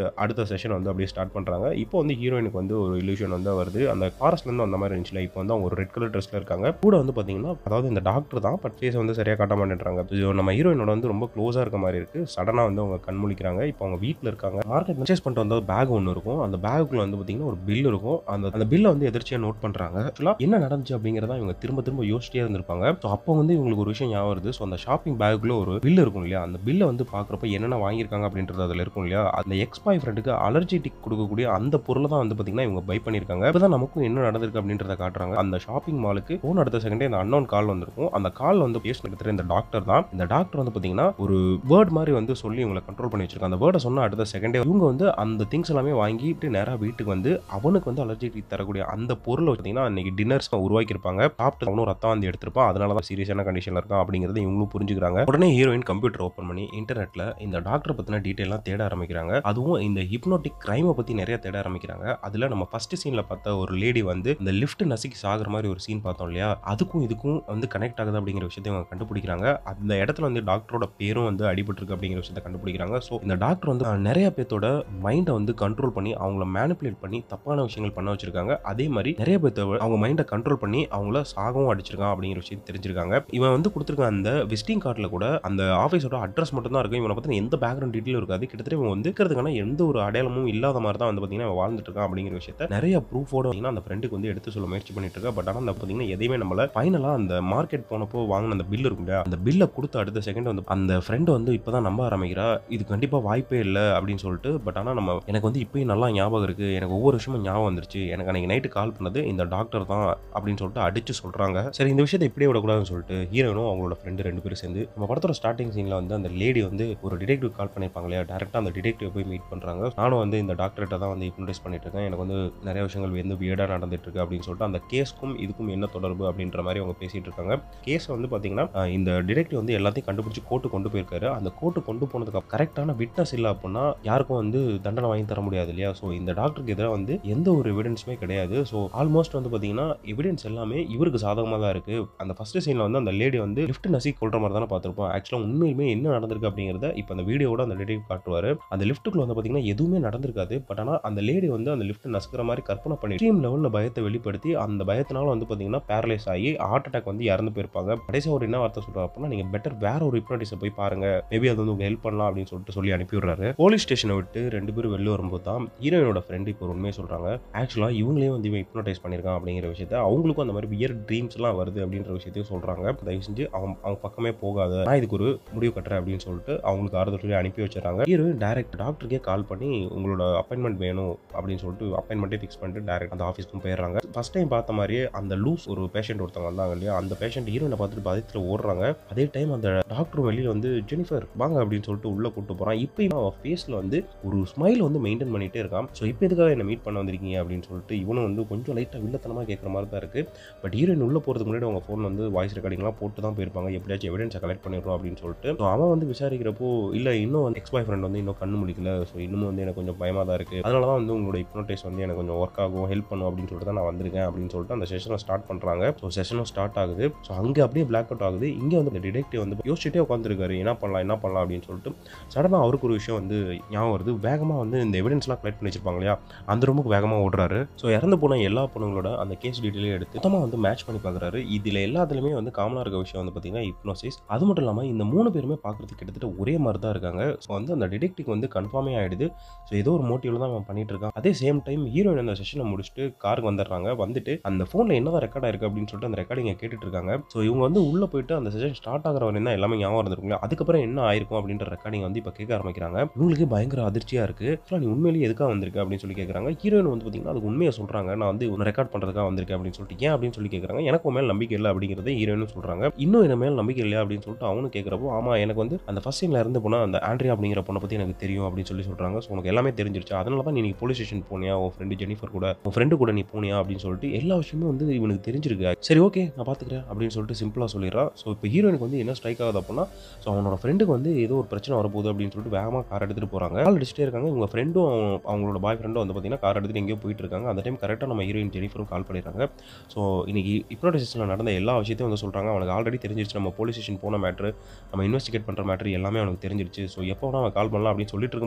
அடுத்த செஷன் வந்து அப்படியே ஸ்டார்ட் பண்ணுறாங்க இப்போ வந்து ஹீரோயினுக்கு வந்து ஒரு இல்யூஷன் வந்து வருது அந்த ஃபாரஸ்ட்லேருந்து அந்த மாதிரி இருந்துச்சுல இப்போ வந்து அவங்க ஒரு ரெட் கலர் ட்ரெஸ்ஸில் இருக்காங்க கூட வந்து பார்த்தீங்கன்னா அதாவது இந்த டாக்டர் தான் பட் ஃபேஸை வந்து சரியாக காட்ட மாட்டேன்றாங்க இது நம்ம ஹீரோயினோட வந்து ரொம்ப க்ளோஸாக இருக்க மாதிரி இருக்குது சடனாக வந்து அவங்க கண் முழிக்கிறாங்க இப்போ அவங்க வீட்டில் இருக்காங்க மார்க்கெட் பர்ச்சேஸ் பண்ணிட்டு வந்த பேக் ஒன்று இருக்கும் அந்த பேக்குள்ள வந்து பார்த்தீங்கன்னா ஒரு பில் இருக்கும் அந்த அந்த பில்லை வந்து எதிர்ச்சியாக நோட் பண்ணுறாங்க ஆக்சுவலாக என்ன நடந்துச்சு அப்படிங்கிறத இவங்க திரும்ப திரும்ப யோசிச்சிட்டே இருந்திருப்பாங்க ஸோ அப்போ வந்து இவங்களுக்கு ஒரு விஷயம் ஞாபகம் வருது ஸோ அந்த ஷாப்பிங் பேக்குள்ள ஒரு பில் இருக்கும் இல்லையா அந்த பில்லை வந்து பார்க்குறப்ப என்னென்ன வாங்கியிருக்காங்க அப்படின்றது அதில் இருக்கும் இல்லையா அந்த எக்ஸ் பாய் ஃப்ரெண்டுக்கு அலர்ஜிட்டிக் கொடுக்கக்கூடிய அந்த பொருளை தான் வந்து பார்த்தீங்கன்னா இவங்க பை பண்ணியிருக்காங்க இப்போ தான் நமக்கும் என்ன நடந்திருக்கு அப்படின்றத காட்டுறாங்க அந்த ஷாப்பிங் மாலுக்கு ஃபோன் அடுத்த செகண்டே இந்த அன்னோன் கால் வந்திருக்கும் அந்த கால் வந்து பேசின கிட்டத்தட்ட இந்த டாக்டர் தான் இந்த டாக்டர் வந்து பார்த்தீங்கன்னா ஒரு வேர்ட் மாதிரி வந்து சொல்லி இவங்களை கண்ட்ரோல் பண்ணி வச்சிருக்காங்க அந்த வேர்டை சொன்ன அடுத்த செகண்டே இவங்க வந்து அந்த திங்ஸ் எல்லாமே வாங்கி இப்படி நேராக வீட்டுக்கு வந்து அவனுக்கு வந்து அலர்ஜி தரக்கூடிய அந்த பொருளை பார்த்தீங்கன்னா அன்னைக்கு டின்னர்ஸ் உருவாக்கியிருப்பாங்க சாப்பிட்டு அவனும் ரத்தம் வந்து எடுத்திருப்பான் அதனால தான் சீரியஸான கண்டிஷனில் இருக்கான் அப்படிங்கிறத இவங்களும் புரிஞ்சுக்கிறாங்க உடனே ஹீரோயின் கம்ப்யூட்டர் ஓப்பன் பண்ணி இன்டர்நெட்டில் இந்த டாக்டரை பற்றின டீட்டெயிலாம் தேட ஆரம்பிக்கிறாங்க அதுவும் இந்த ஹிப்னோட்டிக் கிரைமை பற்றி நிறைய தேட ஆரம்பிக்கிறாங்க அதில் நம்ம ஃபர்ஸ்ட் சீனில் பார்த்த ஒரு லேடி வந்து இந்த லிஃப்ட் நசுக்கி சாகுற மாதிரி ஒரு சீன் பார்த்தோம் இல்லையா அதுக்கும் இதுக்கும் வந்து கனெக்ட் ஆகுது அப்படிங்கிற விஷயத்தை இவங்க கண்டுபிடிக்கிறாங்க அந்த இடத்துல வந்து டாக்டரோட பேரும் வந்து அடிபட்டிருக்கு அப்படிங்கிற விஷயத்தை கண்டுபிடிக்கிறாங்க ஸோ இந்த டாக்டர் வந்து அஹ், நிறைய பேர்த்தோட மைண்டை வந்து கண்ட்ரோல் பண்ணி அவங்கள மேனிப்புலேட் பண்ணி தப்பான விஷயங்கள் பண்ண வச்சிருக்காங்க அதே மாதிரி நிறைய பேர்த்த அவங்க மைண்டை கண்ட்ரோல் பண்ணி அவங்கள சாகவும் அடிச்சிருக்கான் அப்படிங்கிற விஷயம் தெரிஞ்சிருக்காங்க இவன் வந்து கொடுத்துருக்க அந்த விசிட்டிங் கார்டில் கூட அந்த ஆஃபீஸோட அட்ரஸ் மட்டும் தான் இருக்கும் இவனை பற்றின எந்த பேக்ரவுண்ட் டீட்டெயிலும் இருக்காது கிட்டத்தட்ட இவன் வந்து இருக்கிறதுக்கான எந்த ஒரு அடையாளமும் இல்லாத மாதிரி தான் வந்து பார்த்தீங்கன்னா இவன் வாழ்ந்துட்டு இருக்கான் அப்படிங்கிற விஷயத்த நிறைய ப்ரூஃபோட பார்த்தீங்கன்னா அந்த ஃப்ரெண்டுக்கு வந்து எடுத்து சொல்ல முயற்சி பண்ணிட்டு இருக்கா பட் ஆனால் அந்த பார்த்தீங்கன்னா எதையுமே நம்மள ஃபைனலாக அந்த மார்க்கெட் போனப்போ வாங்கின அந்த பில் இருக்கும் இல்லையா அந்த பில்லை கொடுத்த அடுத்த செகண்ட் வந்து அந்த ஃப்ரெண்டு வந்து இப்போ தான் நம்ப ஆரம்பிக்கிறா இது கண்டிப்பாக வாய்ப்பே இல்லை அப்படின்னு சொல்லிட்டு பட் ஆனால் நம்ம எனக்கு வந்து இப்பயும் நல்லா ஞாபகம் இருக்குது எனக்கு ஒவ்வொரு விஷயமும் ஞாபகம் வந்துருச்சு எனக்கு அன்னைக்கு நைட்டு கால் பண்ணது இந்த டாக்டர் தான் அப்படின்னு சொல்லிட்டு அடிச்சு சொல்கிறாங்க சரி இந்த விஷயத்தை இப்படியே விடக்கூடாதுன்னு சொல்லிட்டு ஹீரோனும் அவங்களோட ஃப்ரெண்டு ரெண்டு பேரும் சேர்ந்து நம்ம படத்தோட ஸ்டார்டிங் சீனில் வந்து அந்த லேடி வந்து ஒரு டிடெக்டிவ் கால் பண்ணியிருப்பாங்க இல்லையா டேரெக்டாக அந்த டிடெக்டிவ் போய் மீட் பண்ணுறாங்க நானும் வந்து இந்த டாக்டர்கிட்ட தான் வந்து ஹிப்னடைஸ் பண்ணிட்டு இருக்கேன் எனக்கு வந்து நிறைய விஷயங்கள் வந்து வியர்டாக நடந்துட்டு இருக்கு அப்படின்னு சொல்லிட்டு அந்த கேஸ்க்கும் இதுக்கும் என்ன தொடர்பு அப்படின்ற மாதிரி அவங்க பேசிட்டு இருக்காங்க கேஸ் வந்து பார்த்தீங்கன்னா அஹ், இந்த டிடெக்டிவ் வந்து எல்லாத்தையும் கண்டுபிடிச்சு கோர்ட்டு கொண்டு போயிருக்காரு அந்த கோர்ட்டு கொண்டு போனதுக்கு கரெக்டான விட்னஸ் இல்லை அப்படின்னா யாருக்கும் வந்து தண்டனை வாங்கி தர முடியாது இல்லையா ஸோ இந்த டாக்டருக்கு எதிராக வந்து எந்த ஒரு எவிடன்ஸுமே கிடையாது ஸோ ஆல்மோஸ்ட் வந்து பார்த்தீங்கன்னா எவிடன்ஸ் எல்லாமே இவருக்கு சாதகமாக தான் இருக்கு அந்த ஃபர்ஸ்ட் சீனில் வந்து அந்த லேடி வந்து லிஃப்ட் நசி கொள்ற மாதிரி தானே பார்த்துருப்போம் ஆக்சுவலாக உண்மையுமே என்ன நடந்திருக்கு அப்படிங்கிறத இப்போ அந்த வீடியோட அந்த டிடெக்டிவ் காட்டுவார் அந்த லிஃப்ட்டுக்குள்ள வந்து பார்த்தீங்கன்னா எதுவுமே நடந்திருக்காது பட் ஆனால் அந்த லேடி வந்து அந்த லிஃப்ட் நசுக்கிற மாதிரி கற்பனை பண்ணி எக்ஸ்ட்ரீம் லெவலில் பயத்தை வெளிப்படுத்தி அந்த பயத்தினால வந்து பார்த்தீங்கன்னா பேரலைஸ் ஆகி ஹார்ட் அட்டாக் வந்து இறந்து போயிருப்பாங்க கடைசி ஒரு என்ன வார்த்தை சொல்கிறார் அப்படின்னா நீங்கள் பெட்டர் வேற ஒரு ஹிப்னோட்டிஸை போய் பாருங்க மேபி அது வந்து உங்களுக்கு ஹெல்ப் பண்ணலாம் அப்படின்னு சொல்லிட்டு சொல்லி அனுப்பி விடுறாரு போலீஸ் ஸ்டேஷனை விட்டு ரெண்டு பேரும் வெளில வரும்போது தான் ஹீரோயினோட ஃப்ரெண்டு இப்போ ஒரு உண்மையை சொல்கிறாங்க ஆக்சுவலாக இவங்களையும் வந்து இவன் ஹிப்னோடைஸ் பண்ணியிருக்கான் அப்படிங்கிற விஷயத்த அவங்களுக்கும் அந்த மாதிரி வியர் ட்ரீம்ஸ்லாம் வருது அப்படின்ற விஷயத்தையும் சொல்கிறாங்க தயவு செஞ்சு அவங்க அவங்க பக்கமே போகாத நான் இதுக்கு ஒரு முடிவு கட்டுறேன் அப்படின்னு சொல்லிட்டு அவங்களுக்கு ஆறுதல் சொல்லி அனுப்பி வச்சிடறாங்க ஹீரோயின் டேரக்ட் டாக்டருக்கே கால் பண்ணி உங்களோட அப்பாயின்மெண்ட் வேணும் அப்படின்னு சொல்லிட்டு அப்பாயின்மெண்ட்டே ஃபிக்ஸ் பண்ணிட்டு டேரக்ட் அந்த ஆஃபீஸ்க்கும் போயிடுறாங்க ஃபர்ஸ்ட் டைம் பார்த்த மாதிரியே அந்த லூஸ் ஒரு பேஷண்ட் ஒருத்தவங்க வந்தாங்க இல்லையா அந்த பேஷண்ட் ஹீரோயினை பார்த்துட்டு பயத்தில் ஓடுறாங்க அதே டைம் அந்த டாக்டர் வெளியில் வந்து ஜெனிஃபர் வாங்க அப்படின்னு சொல்லிட்டு உள்ள கூட்டு போறான் இப்பயும் அவன் ஃபேஸில் வந்து ஒரு ஸ்மைல் வந்து மெயின்டைன் பண்ணிட்டே இருக்கான் ஸோ இப்போ எதுக்காக என்ன மீட் பண்ண வந்திருக்கீங்க அப்படின்னு சொல்லிட்டு இவனும் வந்து கொஞ்சம் லைட்டாக வில்லத்தனமாக கேட்குற மாதிரி தான் இருக்கு பட் ஹீரோயின் உள்ள போகிறதுக்கு முன்னாடி அவங்க ஃபோன் வந்து வாய்ஸ் ரெக்கார்டிங்லாம் போட்டு தான் போயிருப்பாங்க எப்படியாச்சும் எவிடன்ஸை கலெக்ட் பண்ணிடுறோம் அப்படின்னு சொல்லிட்டு ஸோ அவன் வந்து விசாரிக்கிறப்போ இல்லை இன்னும் வந்து எக்ஸ் பாய் ஃப்ரெண்ட் வந்து இன்னும் கண்ணு முடிக்கல ஸோ இன்னும் வந்து எனக்கு கொஞ்சம் பயமாக தான் இருக்குது அதனால தான் வந்து உங்களோட ஹிப்னோடைஸ் வந்து எனக்கு கொஞ்சம் ஒர்க் ஆகும் ஹெல்ப் பண்ணும் அப்படின்னு சொல்லிட்டு தான் நான் வந்திருக்கேன் அப்படின்னு சொல்லிட்டு அந்த செஷனை ஸ்டார்ட் பண்ணுறாங்க ஸோ செஷனும் ஸ்டார்ட் ஆகுது ஸோ அங்கே அப்படியே பிளாக் அவுட் ஆகுது இங்கே வந்து இந்த டிடெக்டிவ் வந்து யோசிச்சுட்டே உட்காந்துருக்காரு என்ன பண்ணலாம் என்ன பண்ணலாம் அப்படின்னு சொல்லிட்டு சடனாக அவருக்கு ஒரு விஷயம் வந்து ஞாபகம் வருது வேகமாக வந்து இந்த எவிடன்ஸ்லாம் கலெக்ட் பண்ணி வச்சிருப்பாங்க இல்லையா அந்த ரூமுக்கு வேகமாக ஓடுறாரு ஸோ இறந்து போன எல்லா பொண்ணுங்களோட அந்த கேஸ் டீட்டெயிலையும் எடுத்து மொத்தமாக வந்து மேட்ச் பண்ணி பார்க்குறாரு இதில் எல்லாத்துலேயுமே வந்து காமனாக இருக்க விஷயம் வந்து பார்த்தீங்கன்னா ஹிப்னோசிஸ் அது மட்டும் இல்லாமல் இந்த மூணு பேருமே பார்க்குறதுக்கு கிட்டத்தட்ட ஒரே மாதிரி தான் இருக்காங்க ஸோ வந்து அந்த டிடெக்டிவ் வந்து கன்ஃபார்மே ஆயிடுது ஸோ ஏதோ ஒரு மோட்டிவ்ல தான் அவன் பண்ணிட்டு இருக்கான் அதே சேம் டைம் ஹீரோயின் அந்த செஷனை முடிச்சுட்டு காருக்கு வந்துடுறாங்க வந்துட்டு அந்த ஃபோனில் என்னதான் ரெக்கார்ட் ஆயிருக்கு அப்படின்னு சொல்லிட்டு அந்த ரெக்கார்டிங்கை கேட்டுட்டு இருக்காங்க ஸோ இவங்க வந்து உள்ளே போயிட்டு அந்த செஷன் ஸ்டார்ட் ஆகிற வரையும் தான் எல்லாமே ஞாபகம் இருந்திருக்குங்களா அதுக்கப்புறம் என்ன ஆயிருக்கும் அப்படின்ற ரெக்கார்டிங் வந்து இப்போ கேட்க ஆரம்பிக்கிறாங்க இவங்களுக்கு பயங்கர அதிர்ச்சியாக இருக்கு "ஆக்சுவலா நீ உண்மையிலேயே எதுக்காக வந்திருக்க அப்படின்னு சொல்லி கேட்குறாங்க ஹீரோயின் வந்து பார்த்தீங்கன்னா அதுக்கு உண்மையை சொல்கிறாங்க நான் வந்து உன்னை ரெக்கார்ட் பண்ணுறதுக்காக வந்திருக்கேன் அப்படின்னு சொல்லிட்டு ஏன் அப்படின்னு சொல்லி கேட்குறாங்க எனக்கு உன் மேல் நம்பிக்கை இல்லை அப்படிங்கிறத ஹீரோயினும் சொல்கிறாங்க இன்னும் என்ன மேல் நம்பிக்கை இல்லையா அப்படின்னு சொல்லிட்டு அவனும் கேட்குறப்போ ஆமாம் எனக்கு வந்து அந்த ஃபர்ஸ்ட் சீனில் இருந்து போனால் அந்த ஆண்ட்ரியா அப்படிங்கிற பொண்ணை பற்றி எனக்கு தெரியும் அப்படின்னு சொல்லி சொல்கிறாங்க ஸோ உனக்கு எல்லாமே தெரிஞ்சிருச்சு அதனால தான் நீ போலீஸ் ஸ்டேஷன் போனியா உன் ஃப்ரெண்டு ஜெனிஃபர் கூட உன் ஃப்ரெண்டு கூட நீ போனியா அப்படின்னு சொல்லிட்டு எல்லா விஷயமும் வந்து இவனுக்கு தெரிஞ்சிருக்கு சரி ஓகே நான் பார்த்துக்கிறேன் அப்படின்னு சொல்லிட்டு சிம்பிளாக சொல்லிடுறான் ஸோ இப்போ ஹீரோயினுக்கு வந்து என்ன ஸ்ட்ரைக் ஆகுது அப்படின்னா ஸோ அவனோட ஃப்ரெண்டுக்கு வந்து ஏதோ ஒரு பிரச்சனை வரப்போகுது அப்படின்னு சொல்லிட்டு வேகமாக கார் எடுத்துகிட்டு போகிறாங்க கால் அடிச்சுட்டே இருக்காங்க இவங்க ஃப்ரெண்டும் அவங்களோட பாய் ஃப்ரெண்டும் வந்து பார்த்தீங்கன்னா கார் எடுத்துகிட்டு எங்கேயோ போயிட்டு இருக்காங்க அந்த டைம் கரெக்டாக நம்ம ஹீரோயின் ஜெனிஃபரும் கால் பண்ணிடுறாங்க ஸோ இன்னைக்கு ஹிப்னோடைசேஷனில் நடந்த எல்லா விஷயத்தையும் வந்து சொல்கிறாங்க அவனுக்கு ஆல்ரெடி தெரிஞ்சிருச்சு நம்ம போலீஸ் ஸ்டேஷன் போன மேட்ரு நம்ம இன்வெஸ்டிகேட் பண்ணுற மேட்ரு எல்லாமே அவனுக்கு தெரிஞ்சிருச்சு ஸோ எப்போ வேணா அவன் கால் பண்ணலாம் அப்படின்னு சொல்லிட்டு இருக்கும்போது ஒரு அண்ணா